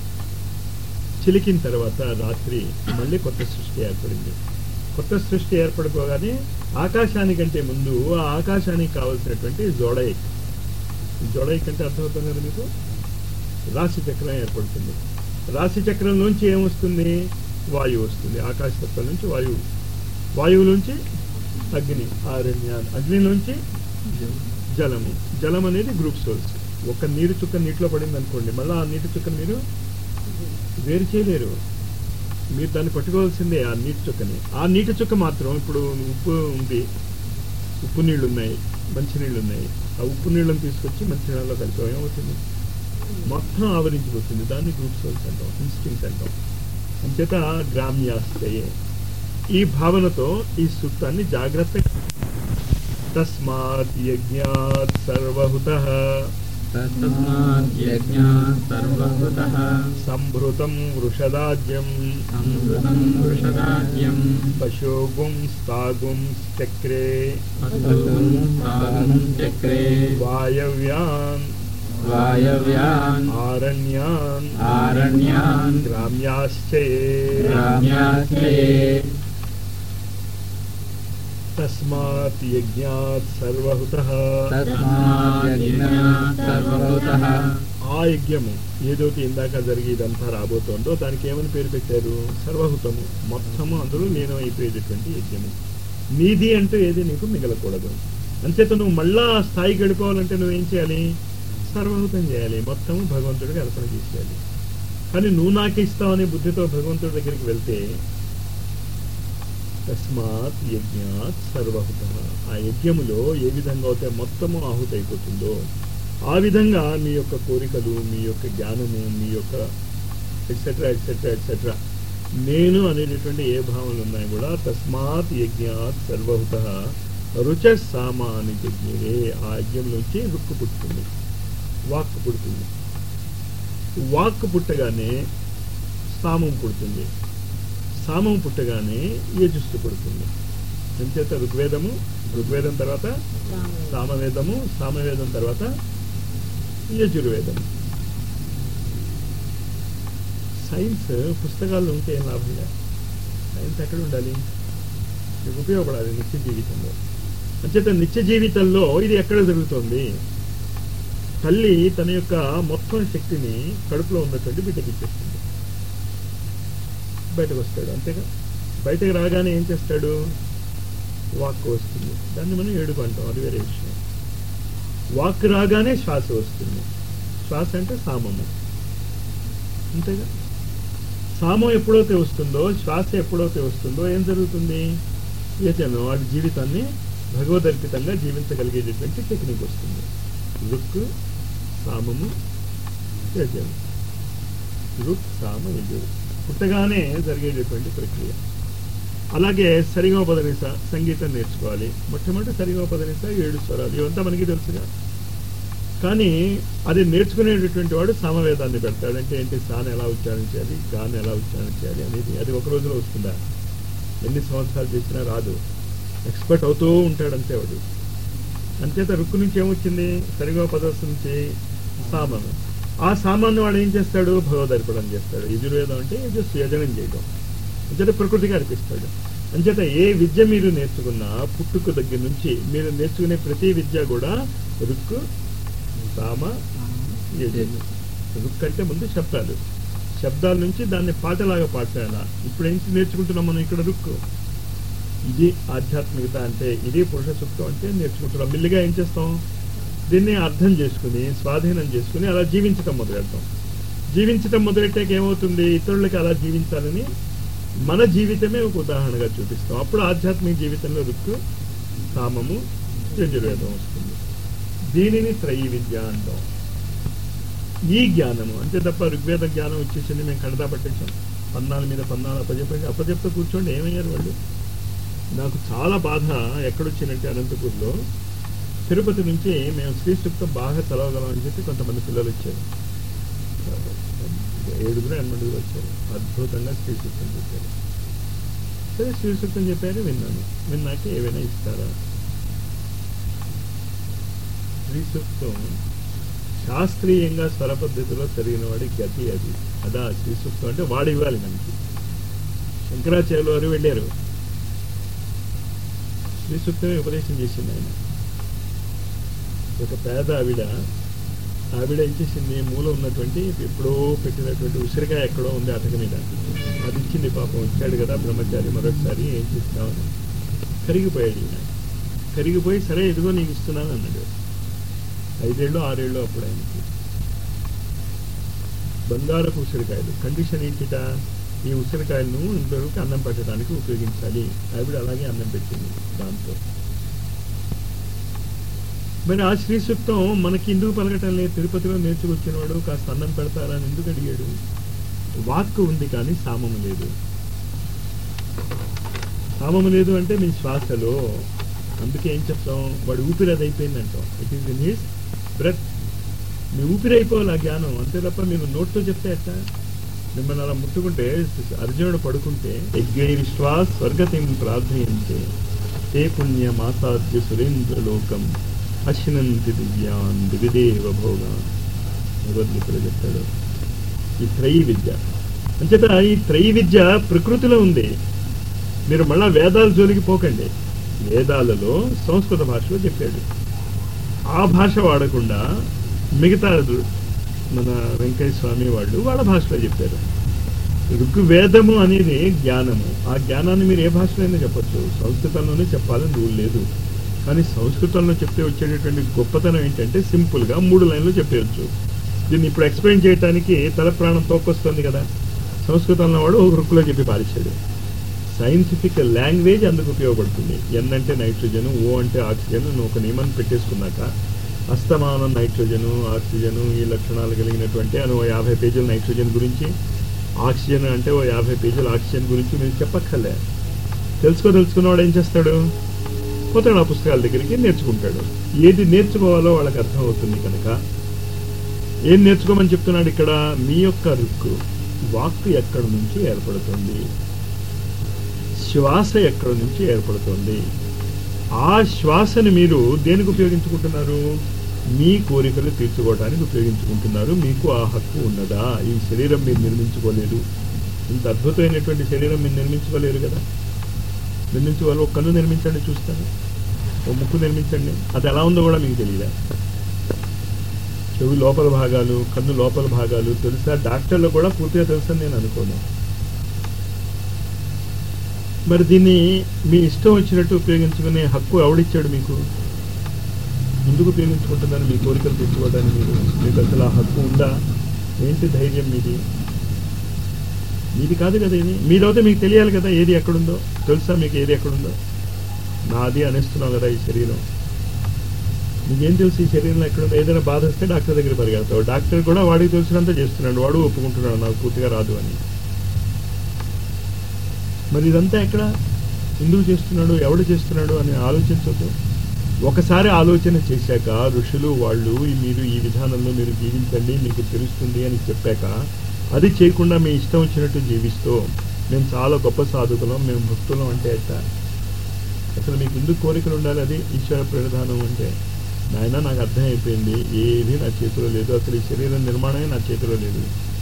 చిలికిన తర్వాత రాత్రి మళ్ళీ కొత్త సృష్టి ఏర్పడింది కొత్త సృష్టి ఏర్పడిపోగానే ఆకాశానికంటే ముందు ఆ ఆకాశానికి కావలసినటువంటి జోడైక్ జోడైక్ అంటే అర్థమవుతుంది కదా మీకు రాశి చక్రం ఏర్పడుతుంది రాశి చక్రం నుంచి ఏమొస్తుంది వాయువు వస్తుంది ఆకాశతత్వం నుంచి వాయువు వాయువు నుంచి అగ్ని ఆరణ్యాలు అగ్ని నుంచి జలము జలం అనేది గ్రూప్ సోర్స్ ఒక నీరు చుక్క నీటిలో పడింది అనుకోండి మళ్ళీ ఆ నీటి చుక్కను మీరు వేరు చేయలేరు మీరు దాన్ని పట్టుకోవాల్సిందే ఆ నీటి చుక్కని ఆ నీటి చుక్క మాత్రం ఇప్పుడు ఉప్పు ఉంది ఉప్పు నీళ్లు ఉన్నాయి మంచి నీళ్లు ఉన్నాయి ఆ ఉప్పు నీళ్ళని తీసుకొచ్చి మంచి నీళ్ళలో కలిపాం ఏమవుతుంది మొత్తం ఆవరించిపోతుంది దాన్ని గ్రూప్ సోల్స్ అంటాం ఇన్స్టింక్ట్ అంటాం అంచేత గ్రామ్యాస్తయే ఈ భావనతో ఈ సూక్తాన్ని జాగ్రత్త తస్మాత్ యజ్ఞాత్ సర్వహుత तस्माद्यज्ञात् सर्वभूतः సంభృతం వృషదాజ్యం संवृतं वृषदाज्यं పశోగుం స్థాగుం చక్రే पशुं सागं चक्रे వాయవ్యాన్ वायव्यान् ఆరణ్యాన్ आरण्यान् గ్రామ్యాశ్చయే ग्राम्याश्रये తస్మాత్ యజ్ఞాత్ సర్వహుతః तस्माद्यज्ञात् सर्वभूतः ఆ యజ్ఞము ఏదైతే ఇందాక జరిగి ఇదంతా రాబోతోందో దానికి ఏమని పేరు పెట్టారు సర్వహుతము మొత్తము అందులో నేను అయిపోయేటటువంటి యజ్ఞము నీది అంటే ఏది నీకు మిగలకూడదు అంచేత నువ్వు మళ్ళా ఆ స్థాయికి వెళ్ళిపోవాలంటే నువ్వేం చేయాలి సర్వహుతం చేయాలి మొత్తము భగవంతుడికి అర్పణ చేసేయాలి కానీ నువ్వు నాకు ఇస్తావనే బుద్ధితో భగవంతుడి దగ్గరికి వెళ్తే తస్మాత్ యజ్ఞాత్ సర్వహుత ఆ యజ్ఞములో ఏ విధంగా అయితే మొత్తము ఆహుతి అయిపోతుందో ఆ విధంగా మీ యొక్క కోరికలు మీ యొక్క జ్ఞానము మీ యొక్క ఎట్సెట్రా ఎట్సెట్రా ఎట్సెట్రా నేను అనేటటువంటి ఏ భావనలు ఉన్నాయి కూడా తస్మాత్ యజ్ఞాత్ సర్వహుత రుచ సామాని యజ్ఞే ఆ యజ్ఞం నుంచి రుక్కు పుట్టుతుంది వాక్కు పుడుతుంది వాక్కు పుట్టగానే సామం పుడుతుంది సామం పుట్టగానే యజుస్సు పుడుతుంది అంచేత ఋగ్వేదము ఋగ్వేదం తర్వాత సామవేదము సామవేదం తర్వాత యజుర్వేదం సైన్స్ పుస్తకాల్లో ఉంటే ఏం లాభం లేదు సైన్స్ ఎక్కడ ఉండాలి మీకు ఉపయోగపడాలి నిత్య జీవితంలో అంచేత నిత్య జీవితంలో ఇది ఎక్కడ జరుగుతుంది తల్లి తన యొక్క మొత్తం శక్తిని కడుపులో ఉన్నటువంటి బిడ్డకి ఇచ్చేస్తుంది బయటకు వస్తాడు అంతేగా బయటకు రాగానే ఏం చేస్తాడు వాక్ వస్తుంది దాన్ని మనం ఏడుపు అంటాం అది వేరే విషయం వాక్ రాగానే శ్వాస వస్తుంది శ్వాస అంటే సామము అంతేగా సామం ఎప్పుడైతే వస్తుందో శ్వాస ఎప్పుడైతే వస్తుందో ఏం జరుగుతుంది యజనం వాడి జీవితాన్ని భగవదర్పితంగా జీవించగలిగేటటువంటి టెక్నిక్ వస్తుంది రుక్ సామము యజనం రుక్ సామ యజుడు పుట్టగానే జరిగేటటువంటి ప్రక్రియ అలాగే సరిగోపదనిస సంగీతం నేర్చుకోవాలి మొట్టమొదటి సరిగోపదనిస ఏడు స్వరాలు ఇవంతా మనకి తెలుసుగా కానీ అది నేర్చుకునేటటువంటి వాడు సామవేదాన్ని పెడతాడు అంటే ఏంటి సాన్ ఎలా ఉచ్చారణ చేయాలి గాన్ ఎలా ఉచ్చారణ చేయాలి అనేది అది ఒక రోజులో వస్తుందా ఎన్ని సంవత్సరాలు చేసినా రాదు ఎక్స్పర్ట్ అవుతూ ఉంటాడు అంతే వాడు అంచేత రుక్కు నుంచి ఏమొచ్చింది సరిగోపదస్ నుంచి సామను ఆ సామాన్య వాడు ఏం చేస్తాడు భగవదర్పణం చేస్తాడు యజుర్వేదం అంటే జస్ట్ యజనం చేయడం అంచేత ప్రకృతికి అర్పిస్తాడు అంచేత ఏ విద్య మీరు నేర్చుకున్నా పుట్టుకు దగ్గర నుంచి మీరు నేర్చుకునే ప్రతి విద్య కూడా రుక్కు సామ యజు రుక్ అంటే ముందు శబ్దాలు శబ్దాల నుంచి దాన్ని పాటలాగా పాడాలా ఇప్పుడు ఏం నేర్చుకుంటున్నాం మనం ఇక్కడ రుక్కు ఇది ఆధ్యాత్మికత అంటే ఇది పురుష సూక్తం అంటే నేర్చుకుంటున్నాం మెల్లిగా ఏం చేస్తాం దీన్ని అర్థం చేసుకుని స్వాధీనం చేసుకుని అలా జీవించటం మొదలెడతాం జీవించటం మొదలెట్టాక ఏమవుతుంది ఇతరులకి అలా జీవించాలని మన జీవితమే ఒక ఉదాహరణగా చూపిస్తాం అప్పుడు ఆధ్యాత్మిక జీవితంలో రుక్కు సామము యజుర్వేదం వస్తుంది దీనిని త్రయీ విద్య అంటాం ఈ జ్ఞానము అంతే తప్ప ఋగ్వేద జ్ఞానం వచ్చేసింది మేము కడదా పట్టేసాం పన్నాల మీద పన్నాలు అప్పచెప్పేసి అప్పచెప్తే కూర్చోండి ఏమయ్యారు వాళ్ళు నాకు చాలా బాధ ఎక్కడొచ్చిందంటే అనంతపూర్లో తిరుపతి నుంచి మేము శ్రీ సూక్తం బాగా చదవగలం అని చెప్పి కొంతమంది పిల్లలు వచ్చారు ఏడుగురు ఎనిమిదిగురు వచ్చారు అద్భుతంగా శ్రీ సూక్తం చెప్పారు సరే శ్రీ సూక్తం చెప్పారు విన్నాను విన్నాక ఏవైనా ఇస్తారా శ్రీ సూక్తం శాస్త్రీయంగా స్వర పద్ధతిలో జరిగిన వాడి గతి అది అదా శ్రీ సూక్తం అంటే వాడు ఇవ్వాలి మనకి శంకరాచార్యులు వారు వెళ్ళారు శ్రీ సూక్తమే ఉపదేశం చేసింది ఆయన ఒక పేద ఆవిడ ఆవిడ ఏం చేసింది మూల ఉన్నటువంటి ఎప్పుడో పెట్టినటువంటి ఉసిరికాయ ఎక్కడో ఉంది అటక మీద అది ఇచ్చింది పాపం వచ్చాడు కదా బ్రహ్మచారి మరొకసారి ఏం చేస్తామని కరిగిపోయాడు ఈయన కరిగిపోయి సరే ఇదిగో నీకు ఇస్తున్నాను అన్నాడు ఐదేళ్ళు ఆరేళ్ళు అప్పుడు ఆయనకి బంగారపు ఉసిరికాయలు కండిషన్ ఏంటిట ఈ ఉసిరికాయలను ఇంతవరకు అన్నం పెట్టడానికి ఉపయోగించాలి ఆవిడ అలాగే అన్నం పెట్టింది దాంతో మరి ఆ శ్రీ సూక్తం మనకి ఎందుకు పలకటం లేదు తిరుపతిలో నేర్చుకొచ్చిన వాడు కాస్త అన్నం పెడతారా అని ఎందుకు అడిగాడు వాక్కు ఉంది కానీ సామము లేదు సామము లేదు అంటే మీ శ్వాసలో అందుకే ఏం చెప్తాం వాడు ఊపిరి అది అయిపోయింది అంటాం it is in his breath మీ ఊపిరైపోవాలి ఆ జ్ఞానం అంతే తప్ప మీరు నోట్తో చెప్తే ఎట్లా మిమ్మల్ని అలా ముట్టుకుంటే అర్జునుడు పడుకుంటే యజ్ఞైరిష్వా స్వర్గతిం ప్రార్థయంతే తే పుణ్యమాసాద్య సురేంద్రలోకం అశ్నంతి దివ్యాన్ దివిదేవ భోగాన్ భగవద్గీతలో చెప్తాడు ఈ త్రయీ విద్య అంచేత ఈ త్రయీ విద్య ప్రకృతిలో ఉంది మీరు మళ్ళా వేదాల జోలికి పోకండి వేదాలలో సంస్కృత భాషలో చెప్పాడు ఆ భాష వాడకుండా మిగతా మన వెంకయ్య స్వామి వాళ్ళు వాళ్ళ భాషలో చెప్పారు ఋగ్వేదము అనేది జ్ఞానము ఆ జ్ఞానాన్ని మీరు ఏ భాషలో అయినా చెప్పచ్చు సంస్కృతంలోనే చెప్పాలని రూల్ లేదు కానీ సంస్కృతంలో చెప్తే వచ్చేటటువంటి గొప్పతనం ఏంటంటే సింపుల్గా మూడు లైన్లు చెప్పేయచ్చు దీన్ని ఇప్పుడు ఎక్స్ప్లెయిన్ చేయడానికి తల ప్రాణం తోకొస్తుంది కదా సంస్కృతంలో వాడు ఒక రుక్కులో చెప్పి పారేశాడు సైంటిఫిక్ లాంగ్వేజ్ అందుకు ఉపయోగపడుతుంది ఎన్ అంటే నైట్రోజన్ ఓ అంటే ఆక్సిజన్ నువ్వు ఒక నియమాన్ని పెట్టేసుకున్నాక అస్తమానం నైట్రోజను ఆక్సిజను ఈ లక్షణాలు కలిగినటువంటి అని ఓ యాభై పేజీల నైట్రోజన్ గురించి ఆక్సిజన్ అంటే ఓ యాభై పేజీల ఆక్సిజన్ గురించి మీరు చెప్పక్కర్లే తెలుసుకో తెలుసుకున్నవాడు ఏం చేస్తాడు పోతాడు ఆ పుస్తకాల దగ్గరికి నేర్చుకుంటాడు ఏది నేర్చుకోవాలో వాళ్ళకి అర్థం అవుతుంది కనుక ఏం నేర్చుకోమని చెప్తున్నాడు ఇక్కడ మీ యొక్క రుక్కు వాక్కు ఎక్కడి నుంచి ఏర్పడుతుంది శ్వాస ఎక్కడి నుంచి ఏర్పడుతుంది ఆ శ్వాసని మీరు దేనికి ఉపయోగించుకుంటున్నారు మీ కోరికలు తీర్చుకోవడానికి ఉపయోగించుకుంటున్నారు మీకు ఆ హక్కు ఉన్నదా ఈ శరీరం మీరు నిర్మించుకోలేదు ఇంత అద్భుతమైనటువంటి శరీరం మీరు నిర్మించుకోలేరు కదా నిర్మించుకోవాలి ఒక కన్ను నిర్మించండి చూస్తాను ఓ ముక్కు నిర్మించండి అది ఎలా ఉందో కూడా మీకు తెలియదా చెవి లోపల భాగాలు కన్ను లోపల భాగాలు తెలుసా డాక్టర్లు కూడా పూర్తిగా తెలుసని నేను అనుకోను మరి దీన్ని మీ ఇష్టం వచ్చినట్టు ఉపయోగించుకునే హక్కు ఎవడిచ్చాడు మీకు ఎందుకు ఉపయోగించుకుంటున్నారు మీ కోరికలు తెచ్చుకోవడానికి మీరు మీకు అసలు ఆ హక్కు ఉందా ఏంటి ధైర్యం మీది మీది కాదు కదా ఇది మీదైతే మీకు తెలియాలి కదా ఏది ఎక్కడుందో తెలుసా మీకు ఏది ఎక్కడుందో నాది అనేస్తున్నావు కదా ఈ శరీరం నీకేం తెలుసు ఈ శరీరంలో ఎక్కడుందో ఏదైనా బాధ వస్తే డాక్టర్ దగ్గర పరిగెడతావు డాక్టర్ కూడా వాడికి తెలిసినంత చేస్తున్నాడు వాడు ఒప్పుకుంటున్నాడు నాకు పూర్తిగా రాదు అని మరి ఇదంతా ఎక్కడ ఎందుకు చేస్తున్నాడు ఎవడు చేస్తున్నాడు అని ఆలోచించవద్దు ఒకసారి ఆలోచన చేశాక ఋషులు వాళ్ళు ఈ మీరు ఈ విధానంలో మీరు జీవించండి మీకు తెలుస్తుంది అని చెప్పాక అది చేయకుండా మీ ఇష్టం వచ్చినట్టు జీవిస్తూ మేము చాలా గొప్ప సాధకులం మేము భక్తులం అంటే ఎట్ట అసలు మీకు ఎందుకు కోరికలు ఉండాలి అది ఈశ్వర ప్రధానం అంటే నాయన నాకు అర్థమైపోయింది ఏది నా చేతిలో లేదు అసలు ఈ శరీరం నిర్మాణమే నా చేతిలో లేదు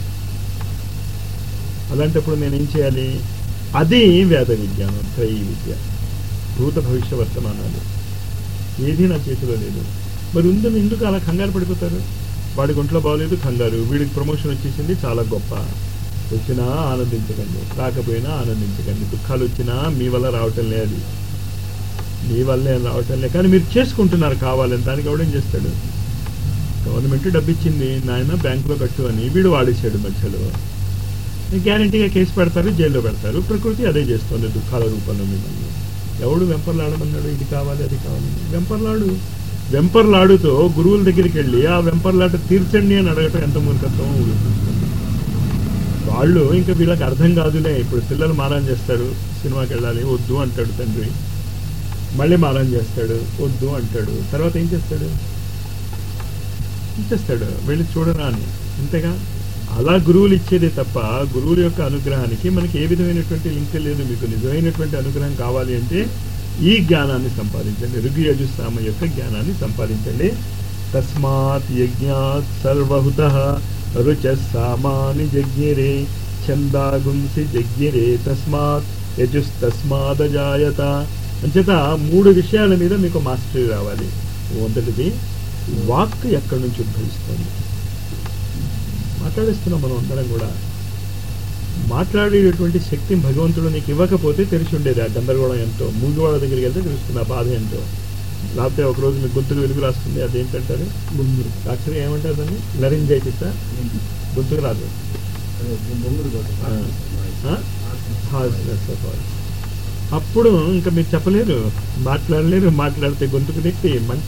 అలాంటప్పుడు నేనేం చేయాలి అది వేద విజ్ఞానం త్రయీ విద్య భూత భవిష్య వర్తమానాలు ఏది నా చేతిలో లేదు మరి ఉందని ఎందుకు అలా కంగారు పడిపోతారు వాడి ఒంట్లో బాగలేదు కంగారు వీడికి ప్రమోషన్ వచ్చేసింది చాలా గొప్ప వచ్చినా ఆనందించకండి రాకపోయినా ఆనందించకండి దుఃఖాలు వచ్చినా మీ వల్ల రావటం లేదు మీ వల్లే రావటం లేదు కానీ మీరు చేసుకుంటున్నారు కావాలని దానికి ఎవడేం చేస్తాడు గవర్నమెంట్ డబ్బు ఇచ్చింది నాయన బ్యాంకులో కట్టు అని వీడు వాడేశాడు మధ్యలో గ్యారంటీగా కేసు పెడతారు జైల్లో పెడతారు ప్రకృతి అదే చేస్తుంది దుఃఖాల రూపంలో మిమ్మల్ని ఎవడు వెంపర్లాడమన్నాడు ఇది కావాలి అది కావాలి వెంపర్లాడు వెంపర్లాడుతో గురువుల దగ్గరికి వెళ్ళి ఆ వెంపర్లాట తీర్చండి అని అడగటం ఎంత మూర్ఖత్వం ఊహించుకోండి వాళ్ళు ఇంకా వీళ్ళకి అర్థం కాదులే ఇప్పుడు పిల్లలు మారం చేస్తారు సినిమాకి వెళ్ళాలి వద్దు అంటాడు తండ్రి మళ్ళీ మారం చేస్తాడు వద్దు అంటాడు తర్వాత ఏం చేస్తాడు ఇచ్చేస్తాడు వెళ్ళి చూడరా అని అంతేగా అలా గురువులు ఇచ్చేదే తప్ప గురువుల యొక్క అనుగ్రహానికి మనకి ఏ విధమైనటువంటి లింక్ లేదు మీకు నిజమైనటువంటి అనుగ్రహం కావాలి అంటే ఈ జ్ఞానాన్ని సంపాదించండి ఋగ్యజుస్తామ యొక్క జ్ఞానాన్ని సంపాదించండి తస్మాత్ యజ్ఞాత్ సర్వహుత రుచ సామాని జజ్ఞిరే ఛందాగుంసి జజ్ఞిరే తస్మాత్ యజుస్తస్మాదజాయత అంచేత మూడు విషయాల మీద మీకు మాస్టరీ రావాలి మొదటిది వాక్ ఎక్కడి నుంచి ఉద్భవిస్తుంది మాట్లాడిస్తున్నాం మనం అందరం కూడా మాట్లాడేటటువంటి శక్తిని భగవంతుడు నీకు ఇవ్వకపోతే తెలిసి ఉండేది ఆ గందరగోళం ఎంతో మూగివాళ్ళ దగ్గరికి వెళ్తే తెలుస్తుంది ఆ బాధ ఎంతో లేకపోతే ఒకరోజు మీకు గొంతుకు వెలుగు రాస్తుంది అదేంటంటారు బొంగురు డాక్టర్ ఏమంటారు దాన్ని లరింజైటిస్ గొంతుకు రాదు బొంగురు ఆ? Harshness of voice. అప్పుడు ఇంకా మీరు చెప్పలేరు మాట్లాడలేరు మాట్లాడితే గొంతుకు నెట్టి మంట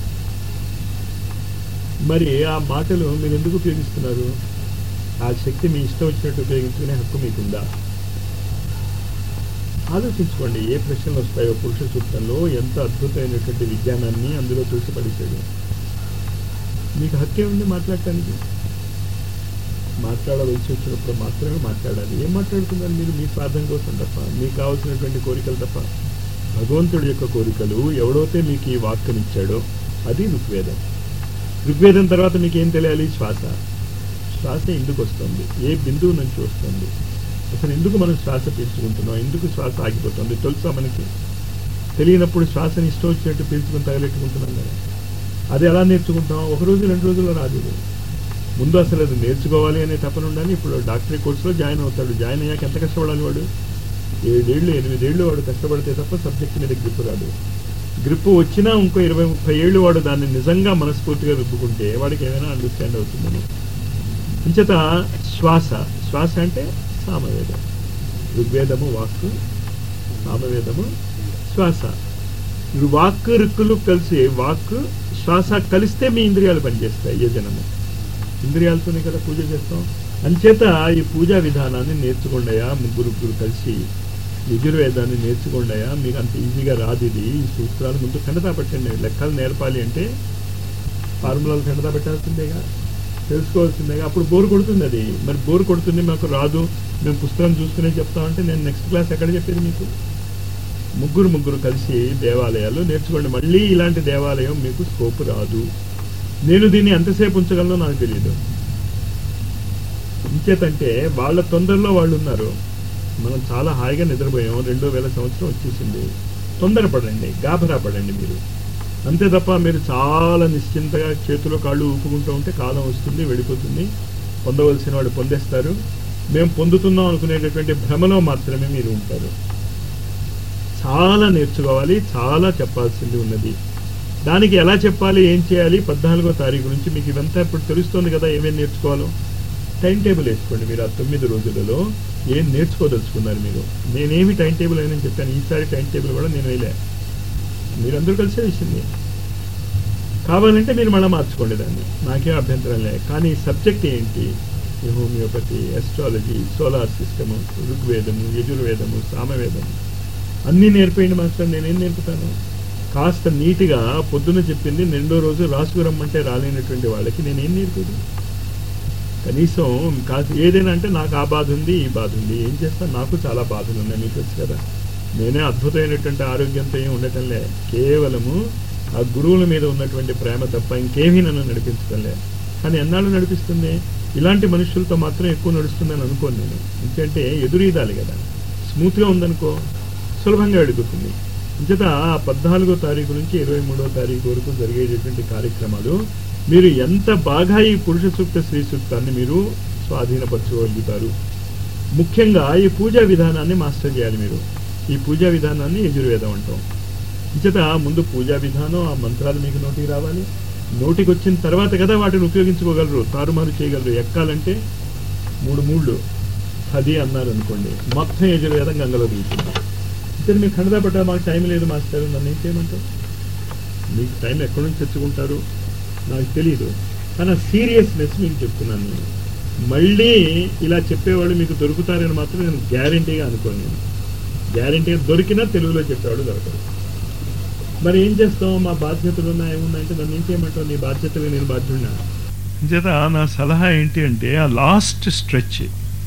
మరి ఆ మాటలు మీరు ఎందుకు ఉపయోగిస్తున్నారు ఆ శక్తి మీ ఇష్టం వచ్చినట్టు ఉపయోగించుకునే హక్కు మీకుందా ఆలోచించుకోండి ఏ ప్రశ్నలు వస్తాయో పురుష సూక్తంలో ఎంత అద్భుతమైనటువంటి విజ్ఞానాన్ని అందులో చూసి పడిచాడు మీకు హక్కే ఉంది మాట్లాడటానికి మాట్లాడవలసి వచ్చినప్పుడు మాత్రమే మాట్లాడాలి ఏం మాట్లాడుతున్నారు మీరు మీ స్వార్థం కోసం తప్ప మీకు కావాల్సినటువంటి కోరికలు తప్ప భగవంతుడి యొక్క కోరికలు ఎవడైతే మీకు ఈ వాక్కునిచ్చాడో అది ఋగ్వేదం ఋగ్వేదం తర్వాత మీకు ఏం తెలియాలి శ్వాస శ్వాస ఎందుకు వస్తుంది ఏ బిందువు నుంచి వస్తుంది అసలు ఎందుకు మనం శ్వాస పీల్చుకుంటున్నాం ఎందుకు శ్వాస ఆగిపోతుంది తెలుసా మనకి తెలియనప్పుడు శ్వాసని ఇష్టం వచ్చినట్టు పీల్చుకుని తగలెట్టుకుంటున్నాం కదా అది ఎలా నేర్చుకుంటాం ఒక రోజు రెండు రోజుల్లో రాదు ఇది. ముందు అసలు అది నేర్చుకోవాలి అనే తపన ఉండాలి ఇప్పుడు డాక్టరీ కోర్సులో జాయిన్ అవుతాడు జాయిన్ అయ్యాక ఎంత కష్టపడాలి వాడు ఏడేళ్ళు ఎనిమిదేళ్ళు వాడు కష్టపడితే తప్ప సబ్జెక్ట్ మీద గ్రిప్ రాదు గ్రిప్ వచ్చినా ఇంకో ఇరవై ముప్పై ఏళ్ళు వాడు దాన్ని నిజంగా మనస్ఫూర్తిగా రుబ్బుకుంటే వాడికి ఏమైనా అండర్స్టాండ్ అవుతుందని అంచేత శ్వాస శ్వాస అంటే సామవేదం ఋగ్వేదము వాక్కు సామవేదము శ్వాస ఈ వాక్కు రిక్కులు కలిసి వాక్కు శ్వాస కలిస్తే మీ ఇంద్రియాలు పనిచేస్తాయి ఏ జనము ఇంద్రియాలతోనే కదా పూజ చేస్తాం అంచేత ఈ పూజా విధానాన్ని నేర్చుకోండియా ముగ్గురు ముగ్గురు కలిసి యజుర్వేదాన్ని నేర్చుకోండియా మీకు అంత ఈజీగా రాదు ఇది ఈ సూత్రాలు ముందు ఖండతా పెట్టండి లెక్కలు నేర్పాలి అంటే ఫార్ములాలు ఖండతా పెట్టాల్సిందేగా తెలుసుకోవాల్సిందేగా అప్పుడు బోర్ కొడుతుంది అది మరి బోర్ కొడుతుంది మాకు రాదు మేము పుస్తకం చూసుకునే చెప్తామంటే నేను నెక్స్ట్ క్లాస్ ఎక్కడ చెప్పేది మీకు ముగ్గురు ముగ్గురు కలిసి దేవాలయాలు నేర్చుకోండి మళ్ళీ ఇలాంటి దేవాలయం మీకు స్కోప్ రాదు నేను దీన్ని ఎంతసేపు ఉంచగలనో నాకు తెలియదు ఇంచేతంటే వాళ్ళ తొందరలో వాళ్ళు ఉన్నారు మనం చాలా హాయిగా నిద్రపోయాం రెండో వేల సంవత్సరం వచ్చేసింది తొందరపడండి గాభరా పడండి మీరు అంతే తప్ప మీరు చాలా నిశ్చింతగా చేతిలో కాళ్ళు ఊపుకుంటూ ఉంటే కాలం వస్తుంది వెళ్ళిపోతుంది పొందవలసిన వాళ్ళు పొందేస్తారు మేము పొందుతున్నాం అనుకునేటటువంటి భ్రమలో మాత్రమే మీరు ఉంటారు చాలా నేర్చుకోవాలి చాలా చెప్పాల్సింది ఉన్నది దానికి ఎలా చెప్పాలి ఏం చేయాలి పద్నాలుగో తారీఖు నుంచి మీకు ఇదంతా ఇప్పుడు తెలుస్తుంది కదా ఏమేమి నేర్చుకోవాలో టైం టేబుల్ వేసుకోండి మీరు ఆ తొమ్మిది రోజులలో ఏం నేర్చుకోదలుచుకున్నారు మీరు నేనేమి టైం టేబుల్ అయినా చెప్పాను ఈసారి టైం టేబుల్ కూడా నేను వేయలే మీరందరూ కలిసే విషయండి కావాలంటే మీరు మళ్ళీ మార్చుకోండి దాన్ని నాకేం అభ్యంతరం లేదు కానీ సబ్జెక్ట్ ఏంటి ఈ హోమియోపతి ఎస్ట్రాలజీ సోలార్ సిస్టము ఋగ్వేదము యజుర్వేదము సామవేదము అన్నీ నేర్పేయండి మాస్టర్ నేనేం నేర్పుతాను కాస్త నీట్గా పొద్దున చెప్పింది రెండో రోజు రాసుకురమ్మంటే రాలేనటువంటి వాళ్ళకి నేనేం నేర్పేది కనీసం కాస్త ఏదైనా అంటే నాకు ఆ బాధ ఉంది ఈ బాధ ఉంది ఏం చేస్తాను నాకు చాలా బాధలు ఉన్నాయి మీకు తెలుసు కదా నేనే అద్భుతమైనటువంటి ఆరోగ్యంతో ఏం ఉండటంలే కేవలము ఆ గురువుల మీద ఉన్నటువంటి ప్రేమ తప్ప ఇంకేమీ నన్ను నడిపించడంలే కానీ ఎన్నాళ్ళు నడిపిస్తుంది ఇలాంటి మనుషులతో మాత్రం ఎక్కువ నడుస్తుందని అనుకోను నేను ఎందుకంటే ఎదురీదాలి కదా స్మూత్గా ఉందనుకో సులభంగా అడుగుతుంది అంచేత ఆ పద్నాలుగో తారీఖు నుంచి ఇరవై మూడో తారీఖు వరకు జరిగేటటువంటి కార్యక్రమాలు మీరు ఎంత బాగా ఈ పురుష సూక్త స్త్రీ సూక్తాన్ని మీరు స్వాధీనపరచుకోగలుగుతారు ముఖ్యంగా ఈ పూజా విధానాన్ని మాస్టర్ చేయాలి మీరు ఈ పూజా విధానాన్ని యజుర్వేదం అంటాం అంచేత ముందు పూజా విధానం ఆ మంత్రాలు మీకు నోటికి రావాలి నోటికి వచ్చిన తర్వాత కదా వాటిని ఉపయోగించుకోగలరు తారుమారు చేయగలరు ఎక్కాలంటే మూడు మూళ్ళు పది అన్నారు అనుకోండి మొత్తం యజుర్వేదం గంగలో దిగుతుంది ఇతను మీకు ఖండదా పట్ట మాకు టైం లేదు మాస్టర్ నన్ను ఏం చేయమంటారు మీకు టైం ఎక్కడి నుంచి తెచ్చుకుంటారు నాకు తెలియదు కానీ సీరియస్నెస్ మీకు చెప్తున్నాను నేను మళ్ళీ ఇలా చెప్పేవాళ్ళు మీకు దొరుకుతారని మాత్రం నేను గ్యారంటీగా అనుకోను నేను గ్యారంటీగా దొరికినా తెలుగులో చెప్పేవాడు దొరకదు మరి ఏం చేస్తాం మా బాధ్యతలు ఉన్నాయి ఏమున్నాయంటే నన్ను ఏం చేయమంటావు నీ బాధ్యతలు నేను బాధ్యుడినా చేత నా సలహా ఏంటి అంటే ఆ లాస్ట్ స్ట్రెచ్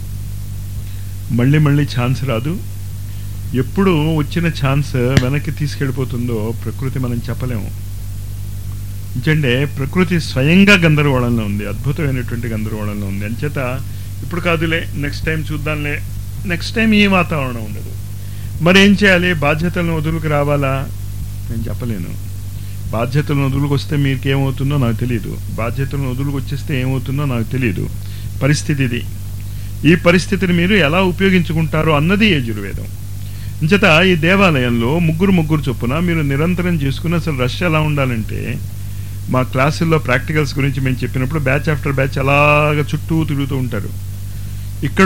మళ్ళీ మళ్ళీ ఛాన్స్ రాదు ఎప్పుడు వచ్చిన ఛాన్స్ వెనక్కి తీసుకెళ్ళిపోతుందో ప్రకృతి మనం చెప్పలేము ఎందుకంటే ప్రకృతి స్వయంగా గందరగోళంలో ఉంది అద్భుతమైనటువంటి గందరగోళంలో ఉంది అంచేత ఇప్పుడు కాదులే నెక్స్ట్ టైం చూద్దాంలే నెక్స్ట్ టైం ఈ వాతావరణం ఉండదు మరి ఏం చేయాలి బాధ్యతలను వదులుకు రావాలా నేను చెప్పలేను బాధ్యతలను వదులుకు వస్తే మీకు ఏమవుతుందో నాకు తెలియదు బాధ్యతలను వదులుకు వచ్చేస్తే ఏమవుతుందో నాకు తెలియదు పరిస్థితి ఇది ఈ పరిస్థితిని మీరు ఎలా ఉపయోగించుకుంటారో అన్నది యజుర్వేదం అంచేత ఈ దేవాలయంలో ముగ్గురు ముగ్గురు చొప్పున మీరు నిరంతరం చేసుకుని అసలు రష్ ఎలా ఉండాలంటే మా క్లాసుల్లో ప్రాక్టికల్స్ గురించి మేము చెప్పినప్పుడు బ్యాచ్ ఆఫ్టర్ బ్యాచ్ అలాగ చుట్టూ తిరుగుతూ ఉంటారు ఇక్కడ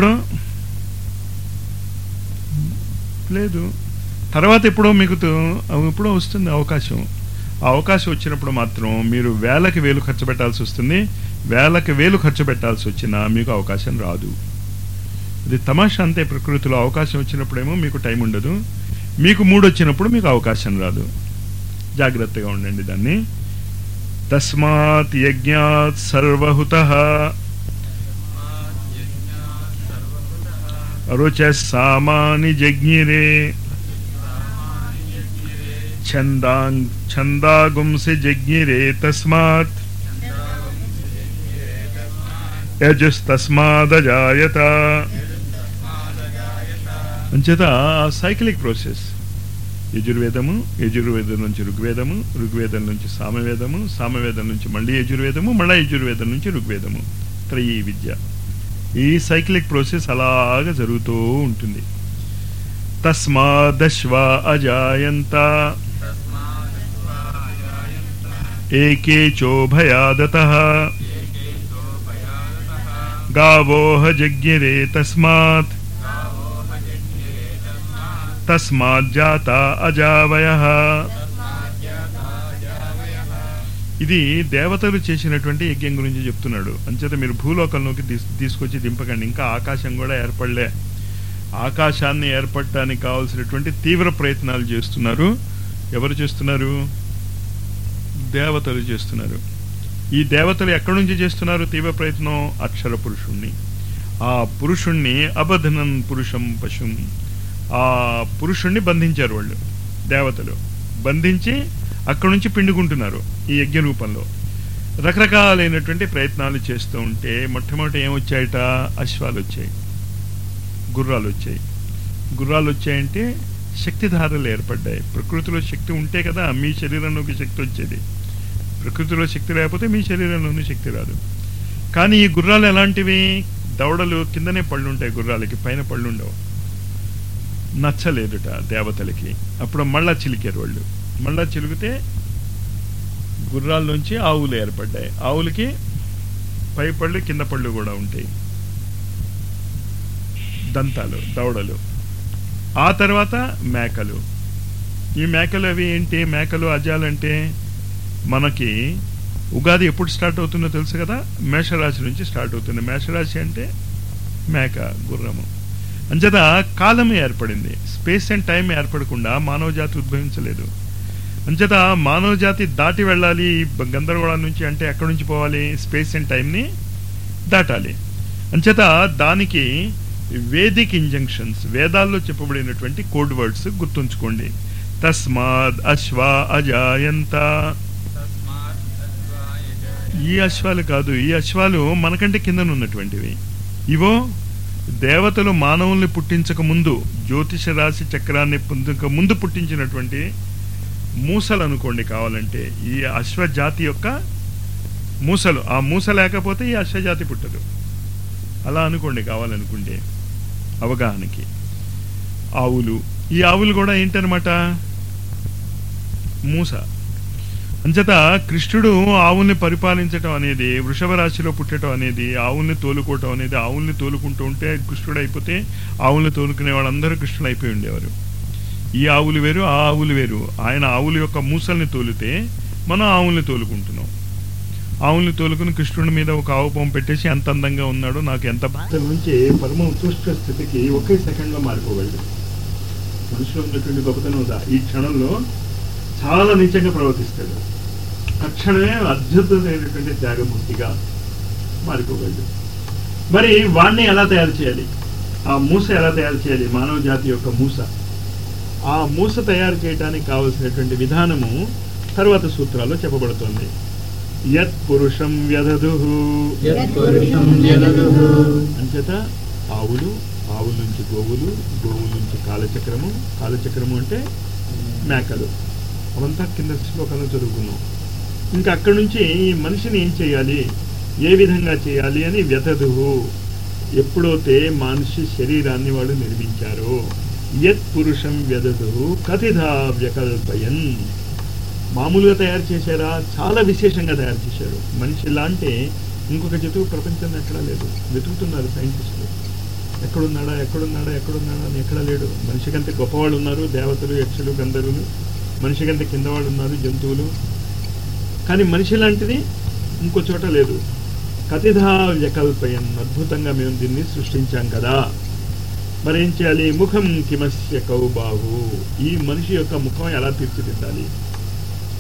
లేదు తర్వాత ఎప్పుడో మీకు ఎప్పుడో వస్తుంది అవకాశం ఆ అవకాశం వచ్చినప్పుడు మాత్రం మీరు వేలకి వేలు ఖర్చు పెట్టాల్సి వస్తుంది వేలకి వేలు ఖర్చు పెట్టాల్సి వచ్చినా మీకు అవకాశం రాదు ఇది తమాషా అంతే ప్రకృతిలో అవకాశం వచ్చినప్పుడేమో మీకు టైం ఉండదు మీకు మూడు వచ్చినప్పుడు మీకు అవకాశం రాదు జాగ్రత్తగా ఉండండి దాన్ని తస్మాత్ యజ్ఞాత్ సర్వహుతః రుచ సామాని జజ్ఞిరే ఛందాంగ్ ఛందాగుంసి జజ్ఞిరే తస్మాత్ యజుస్తస్మాదజాయత అంచేత సైక్లిక్ ప్రాసెస్ యజుర్వేదము యజుర్వేదం నుంచి ఋగ్వేదము ఋగ్వేదం నుంచి సామవేదము సామవేదం నుంచి మళ్ళీ యజుర్వేదము మళ్ళీ యజుర్వేదం నుంచి ఋగ్వేదము త్రయీ విద్య ఈ సైక్లిక్ ప్రాసెస్ అలాగా జరుగుతూ ఉంటుంది తస్మాదశ్వ అజాయంత ఏకే చోభయాదత గావోహ జజ్ఞిరే తస్మాత్ తస్మాజ్జాత అజావయ ఇది దేవతలు చేసినటువంటి యజ్ఞం గురించి చెప్తున్నాడు అంచేత మీరు భూలోకంలోకి తీస్- తీసుకొచ్చి దింపకండి ఇంకా ఆకాశం కూడా ఏర్పడలే ఆకాశాన్ని ఏర్పడటానికి కావాల్సినటువంటి తీవ్ర ప్రయత్నాలు చేస్తున్నారు ఎవరు చేస్తున్నారు దేవతలు చేస్తున్నారు ఈ దేవతలు ఎక్కడి నుంచి చేస్తున్నారు తీవ్ర ప్రయత్నం అక్షర పురుషుణ్ణి ఆ పురుషుణ్ణి అబధనం పురుషం పశుం ఆ పురుషుణ్ణి బంధించారు వాళ్ళు దేవతలు బంధించి అక్కడి నుంచి పిండుకుంటున్నారు ఈ యజ్ఞ రూపంలో రకరకాలైనటువంటి ప్రయత్నాలు చేస్తూ ఉంటే మొట్టమొదటి ఏమొచ్చాయట అశ్వాలు వచ్చాయి గుర్రాలు వచ్చాయి గుర్రాలు వచ్చాయంటే శక్తిధారలు ఏర్పడ్డాయి ప్రకృతిలో శక్తి ఉంటే కదా మీ శరీరంలోకి శక్తి వచ్చేది ప్రకృతిలో శక్తి లేకపోతే మీ శరీరంలోని శక్తి రాదు కానీ ఈ గుర్రాలు ఎలాంటివి దవడలు కిందనే పళ్ళు ఉంటాయి గుర్రాలకి పైన పళ్ళు ఉండవు నచ్చలేదుట దేవతలకి అప్పుడు మళ్ళా చిలికారు వాళ్ళు మళ్ళా చిలికితే గుర్రాల్లోంచి ఆవులు ఏర్పడ్డాయి ఆవులకి పై పళ్ళు కింద పళ్ళు కూడా ఉంటాయి దంతాలు దవడలు ఆ తర్వాత మేకలు ఈ మేకలు అవి ఏంటి మేకలు అజాలు అంటే మనకి ఉగాది ఎప్పుడు స్టార్ట్ అవుతుందో తెలుసు కదా మేషరాశి నుంచి స్టార్ట్ అవుతుంది మేషరాశి అంటే మేక గుర్రము అంచేత కాలం ఏర్పడింది స్పేస్ అండ్ టైం ఏర్పడకుండా మానవ జాతి ఉద్భవించలేదు అంచేత మానవ జాతి దాటి వెళ్ళాలి ఈ గందరగోళం నుంచి అంటే ఎక్కడి నుంచి పోవాలి స్పేస్ అండ్ టైంని దాటాలి అంచేత దానికి వేదిక్ ఇంజంక్షన్స్ వేదాల్లో చెప్పబడినటువంటి కోడ్ వర్డ్స్ గుర్తుంచుకోండి తస్మాద్ అశ్వ అజాయంత ఈ అశ్వాలు కాదు ఈ అశ్వాలు మనకంటే కిందన ఉన్నటువంటివి ఇవో దేవతలు మానవుల్ని పుట్టించక ముందు జ్యోతిష రాశి చక్రాన్ని పొందక ముందు పుట్టించినటువంటి మూసలు అనుకోండి కావాలంటే ఈ అశ్వజాతి యొక్క మూసలు ఆ మూస లేకపోతే ఈ అశ్వజాతి పుట్టదు అలా అనుకోండి కావాలనుకుంటే అవగాహనకి ఆవులు ఈ ఆవులు కూడా ఏంటనమాట మూస అంచేత కృష్ణుడు ఆవుల్ని పరిపాలించటం అనేది వృషభ రాశిలో పుట్టడం అనేది ఆవుల్ని తోలుకోవటం అనేది ఆవుల్ని తోలుకుంటూ ఉంటే కృష్ణుడు అయిపోతే ఆవుల్ని తోలుకునే వాళ్ళందరూ కృష్ణుడు అయిపోయి ఉండేవారు ఈ ఆవులు వేరు ఆ ఆవులు వేరు ఆయన ఆవుల యొక్క మూసల్ని తోలితే మనం ఆవుల్ని తోలుకుంటున్నాం ఆవుల్ని తోలుకుని కృష్ణుడి మీద ఒక ఆవు పొమ్మ పెట్టేసి ఎంత అందంగా ఉన్నాడో నాకు ఎంత అతని నుంచి పరమ ఉత్కృష్ట స్థితికి ఒకే సెకండ్లో మారిపోగలడు మనిషిలో ఉన్నటువంటి గొప్పతనం ఉందా ఈ క్షణంలో చాలా నీచంగా ప్రవర్తిస్తాడు తక్షణమే అద్భుతమైనటువంటి త్యాగమూర్తిగా మారిపోగలడు మరి వాణ్ణి ఎలా తయారు చేయాలి ఆ మూస ఎలా తయారు చేయాలి మానవ జాతి యొక్క మూస ఆ మూస తయారు చేయడానికి కావలసినటువంటి విధానము తర్వాత సూత్రాల్లో చెప్పబడుతుంది యత్ పురుషం వ్యధదు యత్పురుషం జగదుః అంచేత ఆవులు ఆవుల నుంచి గోవులు గోవుల నుంచి కాలచక్రము కాలచక్రము అంటే మేకలు అవంతా కింద శ్లోకంలో చదువుకున్నాం ఇంకా అక్కడి నుంచి ఈ మనిషిని ఏం చేయాలి ఏ విధంగా చేయాలి అని వ్యతదు ఎప్పుడైతే మనిషి శరీరాన్ని వాడు నిర్మించారో యత్ పురుషం వ్యదదు కథిధా వ్యకల్పయన్ మామూలుగా తయారు చేశారా చాలా విశేషంగా తయారు చేశారు మనిషి లాంటి ఇంకొక జతువు ప్రపంచంలో ఎక్కడా లేదు వెతుకుతున్నారు సైంటిస్టులు ఎక్కడున్నాడా ఎక్కడున్నాడా ఎక్కడున్నాడా అని ఎక్కడా లేడు మనిషి కంటే గొప్పవాళ్ళు ఉన్నారు దేవతలు యక్షులు గంధర్వులు మనిషి కంటే కింద వాళ్ళు ఉన్నారు జంతువులు కానీ మనిషి లాంటిది ఇంకో చోట లేదు కథిధా వ్యకల్పయన్ అద్భుతంగా మేము దీన్ని సృష్టించాం కదా మరి ఏం చేయాలి ముఖం కిమస్య కౌబాహు ఈ మనిషి యొక్క ముఖం ఎలా తీర్చిదిద్దాలి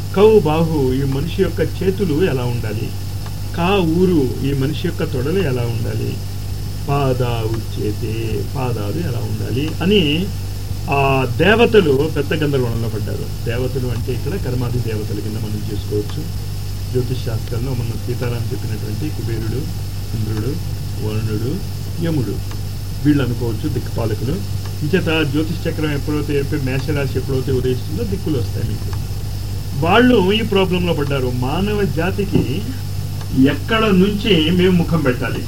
కౌ బాహు ఈ మనిషి యొక్క చేతులు ఎలా ఉండాలి కా ఊరు ఈ మనిషి యొక్క తొడలు ఎలా ఉండాలి పాదా ఉచ్చేతే పాదాలు ఎలా ఉండాలి అని ఆ దేవతలు పెద్ద గందరగోళంలో పడ్డారు దేవతలు అంటే ఇక్కడ కర్మాది దేవతల కింద మనం చేసుకోవచ్చు జ్యోతిష్ శాస్త్రంలో మనం సీతారాం చెప్పినటువంటి కుబేరుడు ఇంద్రుడు వరుణుడు యముడు వీళ్ళు అనుకోవచ్చు దిక్పాలకులు ఇంచేత జ్యోతిష్ చక్రం ఎప్పుడైతే ఏర్పడి మేషరాశి ఎప్పుడైతే ఉదయిస్తుందో దిక్కులు వస్తాయి మీకు వాళ్ళు ఈ ప్రాబ్లంలో పడ్డారు మానవ జాతికి ఎక్కడ నుంచి మేము ముఖం పెట్టాలి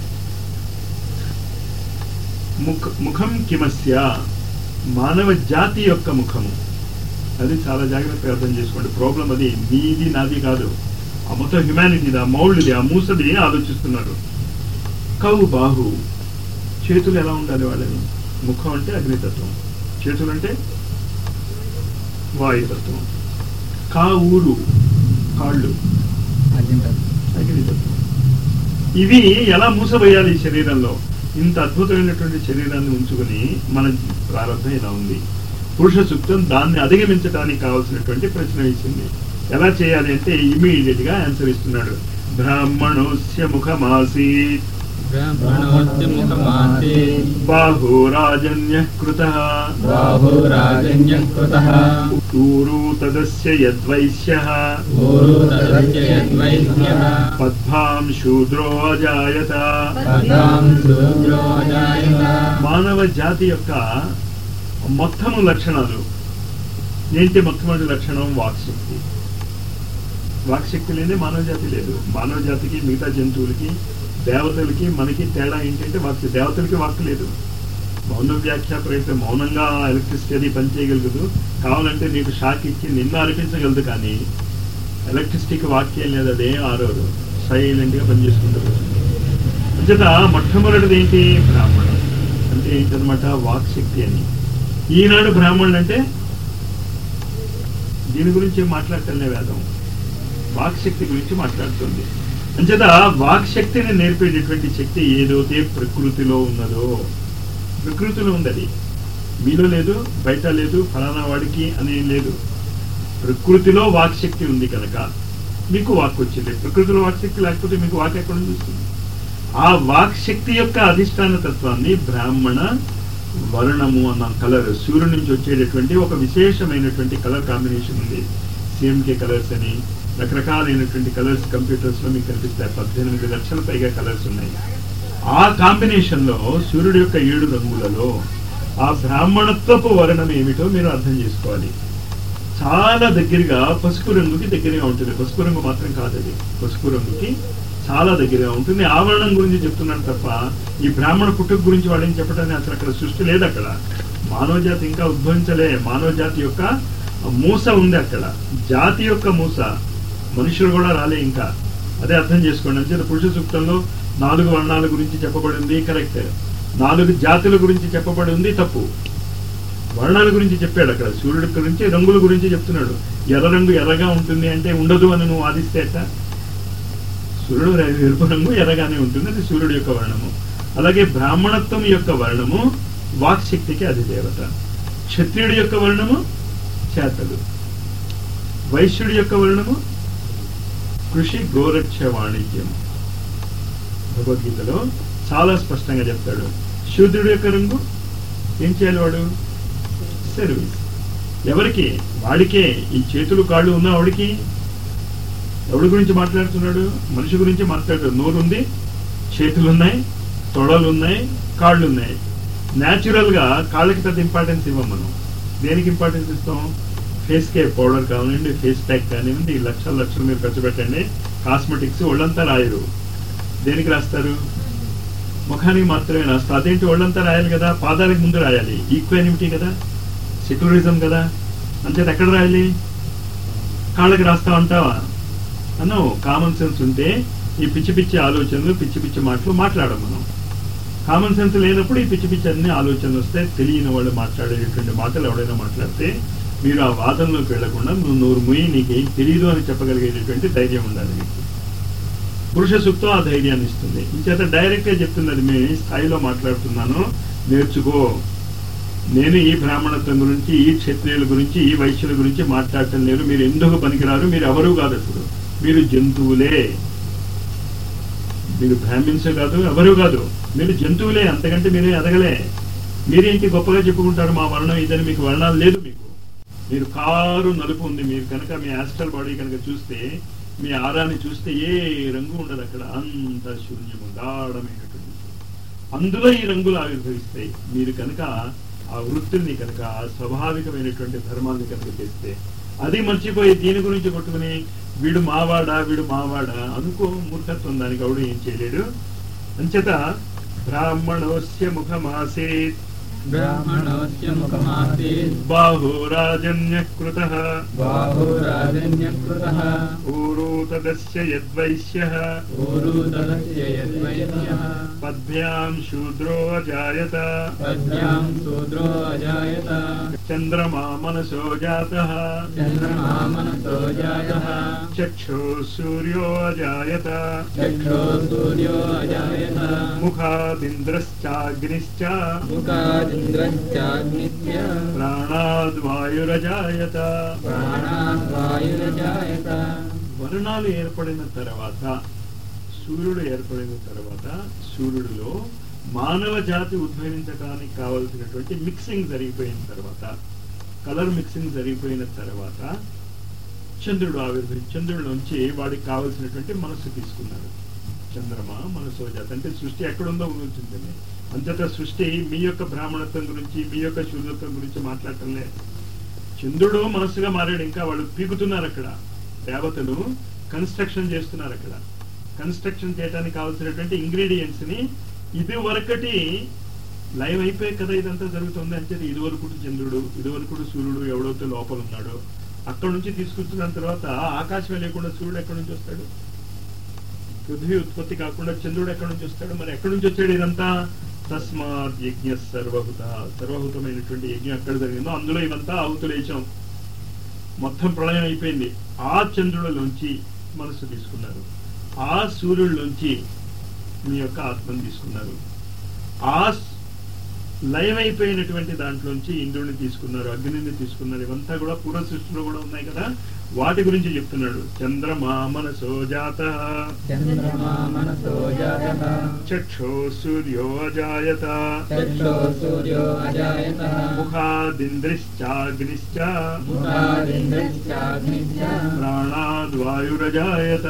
ముఖ ముఖం కిమస్య మానవ జాతి యొక్క ముఖము అది చాలా జాగ్రత్తగా అర్థం చేసుకోండి ప్రాబ్లం అది మీది నాది కాదు ఆ మొత్తం హ్యుమానిటీది ఆ మౌల్డ్ది ఆ మూసది ఆలోచిస్తున్నారు కౌ బాహు చేతులు ఎలా ఉండాలి వాళ్ళని ముఖం అంటే అగ్నితత్వం చేతులు అంటే వాయుతత్వం కా ఊరు కాళ్ళు అగ్నితత్వం ఇవి ఎలా మూసబోయాలి ఈ శరీరంలో ఇంత అద్భుతమైనటువంటి శరీరాన్ని ఉంచుకుని మన ప్రారంభం ఇలా ఉంది పురుష సూక్తం దాన్ని అధిగమించడానికి కావాల్సినటువంటి ప్రశ్న ఇచ్చింది ఎలా చేయాలి అంటే ఇమీడియట్ గా ఆన్సర్ ఇస్తున్నాడు బ్రాహ్మణోస్య ముఖమాసీత్ బ్రాహ్మణోస్య ముఖమాసే బాహురాజన్య కృత బాహురాజన్యః కృతః ఊరు తదస్య యద్వైశ్య ఊరు తదస్య యద్వైశ్యః పద్భాం శూద్రో అజాయత పదాం శూద్రో జాయత మానవ జాతి యొక్క మొత్తము లక్షణాలు ఏంటి మొట్టమొదటి లక్షణం వాక్శక్తి వాక్శక్తి లేని మానవ జాతి లేదు మానవ జాతికి మిగతా జంతువులకి దేవతలకి మనకి తేడా ఏంటంటే వాక్ దేవతలకి వాక్ లేదు మౌన వ్యాఖ్య ప్రయత్నం మౌనంగా ఎలక్ట్రిసిటీ అది పనిచేయగలదు కావాలంటే నీకు షాక్ ఇచ్చి నిన్ను అనిపించగలదు కానీ ఎలక్ట్రిసిటీకి వాక్యం లేదు అదే ఆరోరు సైలెంట్ గా పనిచేసుకుంటారు అంచేత మొట్టమొదటిది ఏంటి బ్రాహ్మణం అంటే ఏంటనమాట వాక్ శక్తి అని ఈనాడు బ్రాహ్మణులు అంటే దీని గురించి మాట్లాడటంలే వేదం వాక్ శక్తి గురించి మాట్లాడుతుంది అంచేత వాక్ శక్తిని నేర్పేటటువంటి శక్తి ఏదైతే ప్రకృతిలో ఉన్నదో ప్రకృతిలో ఉందది మీలో లేదు బయట లేదు ఫలానా వాడికి అని లేదు ప్రకృతిలో వాక్ శక్తి ఉంది కనుక మీకు వాక్ వచ్చింది ప్రకృతిలో వాక్ శక్తి లేకపోతే మీకు వాక్ ఎక్కడ నుంచి వస్తుంది ఆ వాక్ శక్తి యొక్క అధిష్టాన తత్వాన్ని బ్రాహ్మణ వర్ణము అన్న కలర్ సూర్యుడి నుంచి వచ్చేటటువంటి ఒక విశేషమైనటువంటి కలర్ కాంబినేషన్ ఉంది సిఎంకే కలర్స్ అని రకరకాలైనటువంటి కలర్స్ కంప్యూటర్స్ లో మీకు కనిపిస్తాయి పద్దెనిమిది లక్షల పైగా కలర్స్ ఉన్నాయి ఆ కాంబినేషన్ లో సూర్యుడి యొక్క ఏడు రంగులలో ఆ బ్రాహ్మణత్వపు వర్ణం ఏమిటో మీరు అర్థం చేసుకోవాలి చాలా దగ్గరగా పసుపు రంగుకి దగ్గరగా ఉంటుంది పసుపు రంగు మాత్రం కాదు అది పసుపు రంగుకి చాలా దగ్గరగా ఉంటుంది ఆవరణం గురించి చెప్తున్నాను తప్ప ఈ బ్రాహ్మణ పుట్టుక గురించి వాడేం చెప్పడానికి అసలు అక్కడ సృష్టి లేదు అక్కడ మానవ జాతి ఇంకా ఉద్భవించలే మానవ జాతి యొక్క మూస ఉంది అక్కడ జాతి యొక్క మూస మనుషులు కూడా రాలే ఇంకా అదే అర్థం చేసుకోండి అంటే పురుష సూక్తంలో నాలుగు వర్ణాల గురించి చెప్పబడింది కరెక్ట్ నాలుగు జాతుల గురించి చెప్పబడి ఉంది తప్పు వర్ణాల గురించి చెప్పాడు అక్కడ సూర్యుడి గురించి రంగుల గురించి చెప్తున్నాడు ఎర్ర రంగు ఎర్రగా ఉంటుంది అంటే ఉండదు అని నువ్వు వాదిస్తే ఎట్టా? సూర్యుడు ర- ఎరుపు రంగు ఎర్రగానే ఉంటుంది అది సూర్యుడి యొక్క వర్ణము అలాగే బ్రాహ్మణత్వం యొక్క వర్ణము వాక్శక్తికి అధిదేవత క్షత్రియుడి యొక్క వర్ణము చేతలు వైశ్యుడి యొక్క వర్ణము కృషి గోరక్ష వాణిజ్యం భగవద్గీతలో చాలా స్పష్టంగా చెప్తాడు శూద్రుడి యొక్క రంగు ఏం చేయాలి వాడు సర్వీస్ ఎవరికి వాడికే ఈ చేతులు కాళ్ళు ఉన్న వాడికి ఎవడి గురించి మాట్లాడుతున్నాడు మనిషి గురించి మాట్లాడు నోరు ఉంది చేతులు ఉన్నాయి తొడలు ఉన్నాయి కాళ్ళు ఉన్నాయి న్యాచురల్ గా కాళ్ళకి పెద్ద ఇంపార్టెన్స్ ఇవ్వం మనం దేనికి ఇంపార్టెన్స్ ఇస్తాం ఫేస్ కే పౌడర్ కానివ్వండి ఫేస్ ప్యాక్ కానివ్వండి ఈ లక్షల లక్షలు మీరు ఖర్చు పెట్టండి కాస్మెటిక్స్ ఒళ్ళంతా రాయరు దేనికి రాస్తారు ముఖానికి మాత్రమే రాస్తారు అదేంటి ఒళ్ళంతా రాయాలి కదా పాదాలకు ముందు రాయాలి ఈక్వానిమిటీ కదా సెక్యులరిజం కదా అంతే ఎక్కడ రాయాలి కాళ్ళకి రాస్తా ఉంటావా అను కామన్ సెన్స్ ఉంటే ఈ పిచ్చి పిచ్చి ఆలోచనలు పిచ్చి పిచ్చి మాటలు మాట్లాడం మనం కామన్ సెన్స్ లేనప్పుడు ఈ పిచ్చి పిచ్చి అన్ని ఆలోచనలు వస్తే తెలియని వాళ్ళు మాట్లాడేటటువంటి మాటలు ఎవడైనా మాట్లాడితే మీరు ఆ వాదనలోకి వెళ్లకుండా నువ్వు నోరు ముయ్యి నీకేం తెలియదు అని చెప్పగలిగేటటువంటి ధైర్యం ఉండాలి మీకు పురుష సూక్తం ఆ ధైర్యాన్ని ఇస్తుంది ఇంచేత డైరెక్ట్ గా చెప్తున్నది మీ స్థాయిలో మాట్లాడుతున్నాను నేర్చుకో నేను ఈ బ్రాహ్మణత్వం గురించి ఈ క్షత్రియుల గురించి ఈ వైశ్యుల గురించి మాట్లాడటం లేదు మీరు ఎందుకు పనికిరారు మీరు ఎవరు కాదు అసలు మీరు జంతువులే మీరు బ్రాహ్మిన్స్ కాదు ఎవరు కాదు మీరు జంతువులే అంతకంటే మీరే ఎదగలే మీరేంటి గొప్పగా చెప్పుకుంటారు మా వర్ణం ఇదని మీకు వర్ణాలు లేదు మీకు మీరు కారు నలుపు ఉంది మీరు కనుక మీ ఆస్ట్రల్ బాడీ కనుక చూస్తే మీ ఆరాన్ని చూస్తే ఏ రంగు ఉండదు అక్కడ అంత శూన్యము గాఢమైనటువంటి అందులో ఈ రంగులు ఆవిర్భవిస్తాయి మీరు కనుక ఆ వృత్తిని కనుక ఆ స్వాభావికమైనటువంటి ధర్మాన్ని కనుక చేస్తే అది మర్చిపోయి దీని గురించి కొట్టుకుని వీడు మావాడా వీడు మావాడా అనుకో మూర్ఖత్వం దానికి ఎవడు ఏం చేయలేడు అంచేత బ్రాహ్మణోస్య ముఖమాసేత్ బ్రాహ్మణోస్య ముఖమాసీత్ బాహురాజన్యకృత బాహురాజన్యకృతః ఊరూతదస్య యద్వైశ్యః ఊరూతదస్య యద్వైశ్యః పద్భ్యాం శూద్రో అజాయత పద్యాం శూద్రో అజాయత చంద్రమా మనసో జాతః చంద్రమా మనసో జాతః చక్షు సూర్యో అజాయత చక్షో సూర్యో అజాయత ముఖాదింద్రశ్చాగ్నిశ్చ ముఖాదింద్రశ్చాగ్నిత్య ప్రాణాద్వాయురజాయత ప్రాణాద్వాయురజాయత వర్ణాలు ఏర్పడిన తర్వాత సూర్యుడు ఏర్పడిన తర్వాత సూర్యుడిలో మానవ జాతి ఉద్భవించడానికి కావలసినటువంటి మిక్సింగ్ జరిగిపోయిన తర్వాత కలర్ మిక్సింగ్ జరిగిపోయిన తర్వాత చంద్రుడు ఆవిర్భవి చంద్రుడిలోంచి వాడికి కావలసినటువంటి మనస్సు తీసుకున్నాడు చంద్రమ మనసు జాతి అంటే సృష్టి ఎక్కడుందో ఊహించింది అంతటా సృష్టి మీ యొక్క బ్రాహ్మణత్వం గురించి మీ యొక్క శూద్రత్వం గురించి మాట్లాడటం లేదు చంద్రుడు మనస్సుగా మారాడు ఇంకా వాళ్ళు పీకుతున్నారు అక్కడ దేవతలు కన్స్ట్రక్షన్ చేస్తున్నారు అక్కడ కన్స్ట్రక్షన్ చేయడానికి కావాల్సినటువంటి ఇంగ్రీడియంట్స్ ని ఇది వరకటి లైవ్ అయిపోయి కదా ఇదంతా జరుగుతుంది అంటే ఇది వరకు చంద్రుడు ఇది వరకు సూర్యుడు ఎవడైతే లోపల ఉన్నాడో అక్కడ నుంచి తీసుకొచ్చిన తర్వాత ఆకాశమే లేకుండా సూర్యుడు ఎక్కడి నుంచి వస్తాడు పృథ్వీ ఉత్పత్తి కాకుండా చంద్రుడు ఎక్కడి నుంచి వస్తాడు మరి ఎక్కడి నుంచి వచ్చాడు ఇదంతా తస్మాత్ యజ్ఞ సర్వహుత సర్వహుతమైనటువంటి యజ్ఞం ఎక్కడ జరిగిందో అందులో ఇవంతా ఆవుతులేచాం మొత్తం ప్రళయం అయిపోయింది ఆ చంద్రుడిలోంచి మనసు తీసుకున్నారు ఆ సూర్యుడిలోంచి మీ యొక్క ఆత్మను తీసుకున్నారు ఆ స్- లయం అయిపోయినటువంటి దాంట్లోంచి ఇంద్రుడిని తీసుకున్నారు అగ్నిని తీసుకున్నారు ఇవంతా కూడా పూర్వ సృష్టిలో కూడా ఉన్నాయి కదా వాటి గురించి చెప్తున్నాడు చంద్రమా మనసో జాత చంద్రమా మనసో జాతః చక్షో సూర్యో అజాయత చక్షో సూర్యో అజాయత ముఖాదింద్రిశ్చాగ్నిశ్చ ముఖాదింద్రశ్చాగ్నిశ్చ ప్రాణాద్వాయురజాయత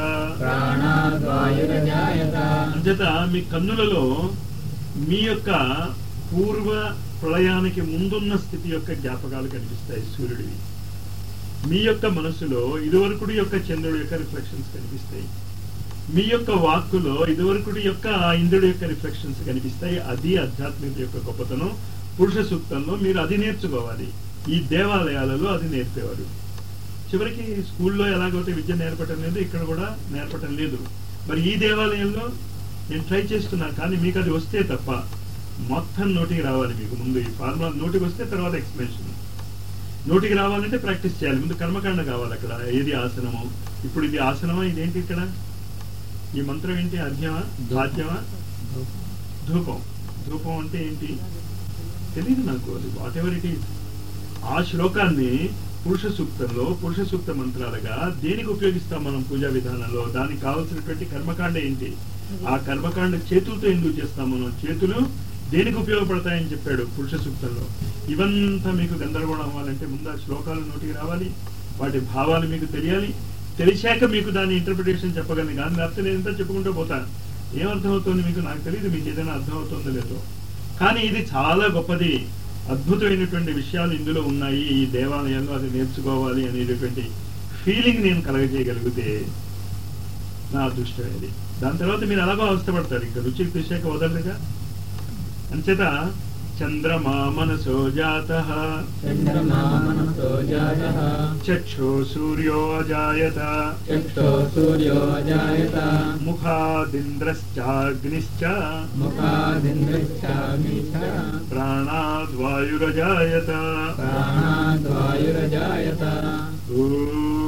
ప్రాణాద్వాయురజాయత అంచేత మీ కన్నులలో మీ యొక్క పూర్వ ప్రళయానికి ముందున్న స్థితి యొక్క జ్ఞాపకాలు కనిపిస్తాయి సూర్యుడివి మీ యొక్క మనసులో ఇదివరకుడి యొక్క చంద్రుడి యొక్క రిఫ్లెక్షన్స్ కనిపిస్తాయి మీ యొక్క వాక్కులో ఇదివరకుడి యొక్క ఇంద్రుడి యొక్క రిఫ్లెక్షన్స్ కనిపిస్తాయి అది ఆధ్యాత్మికత యొక్క గొప్పతనం పురుష సూక్తంలో మీరు అది నేర్చుకోవాలి ఈ దేవాలయాలలో అది నేర్పేవారు చివరికి స్కూల్లో ఎలాగైతే విద్య నేర్పటం లేదు ఇక్కడ కూడా నేర్పటం లేదు మరి ఈ దేవాలయంలో నేను ట్రై చేస్తున్నా కానీ మీకు అది వస్తే తప్ప మొత్తం నోటికి రావాలి మీకు ముందు ఈ ఫార్ములా నోటికి వస్తే తర్వాత ఎక్స్ప్లెనేషన్ నోటికి రావాలంటే ప్రాక్టీస్ చేయాలి ముందు కర్మకాండ కావాలి అక్కడ ఏది ఆసనము ఇప్పుడు ఇది ఆసనమా ఇదేంటి ఇక్కడ ఈ మంత్రం ఏంటి అర్ఘ్యమా భాద్యమా ధూపం ధూపం అంటే ఏంటి తెలియదు నాకు అది వాట్ ఎవర్ ఇట్ ఈస్ ఆ శ్లోకాన్ని పురుష సూక్తంలో పురుష సూక్త మంత్రాలుగా దేనికి ఉపయోగిస్తాం మనం పూజా విధానంలో దానికి కావాల్సినటువంటి కర్మకాండ ఏంటి ఆ కర్మకాండ చేతులతో ఎందుకు చేస్తాం మనం చేతులు దేనికి ఉపయోగపడతాయని చెప్పాడు పురుష సూక్తంలో ఇవంతా మీకు గందరగోళం అవ్వాలంటే ముందు ఆ శ్లోకాలు నోటికి రావాలి వాటి భావాలు మీకు తెలియాలి తెలిసాక మీకు దాని ఇంటర్ప్రిటేషన్ చెప్పగలను కానీ లేకపోతే నేను ఎంత చెప్పుకుంటూ పోతాను ఏమర్థమవుతుంది మీకు నాకు తెలియదు మీకు ఏదైనా అర్థమవుతుందో లేదో కానీ ఇది చాలా గొప్పది అద్భుతమైనటువంటి విషయాలు ఇందులో ఉన్నాయి ఈ దేవాలయంలో అది నేర్చుకోవాలి అనేటటువంటి ఫీలింగ్ నేను కలగజేయగలిగితే నా అదృష్టం ఇది దాని తర్వాత మీరు ఎలాగో అవస్థపడతారు ఇంకా రుచికి చూసాక వదలరుగా అంచేత చంద్రమా మనసో జాత చంద్రమా మనసో జాతః చక్షో సూర్యో అజాయత చక్షో సూర్యో అజాయత ముఖాదింద్రశ్చాగ్నిశ్చ ముఖాదింద్రశ్చాగ్నిశ్చ ప్రాణాద్వాయురజాయత ప్రాణాద్వాయురజాయత ఓ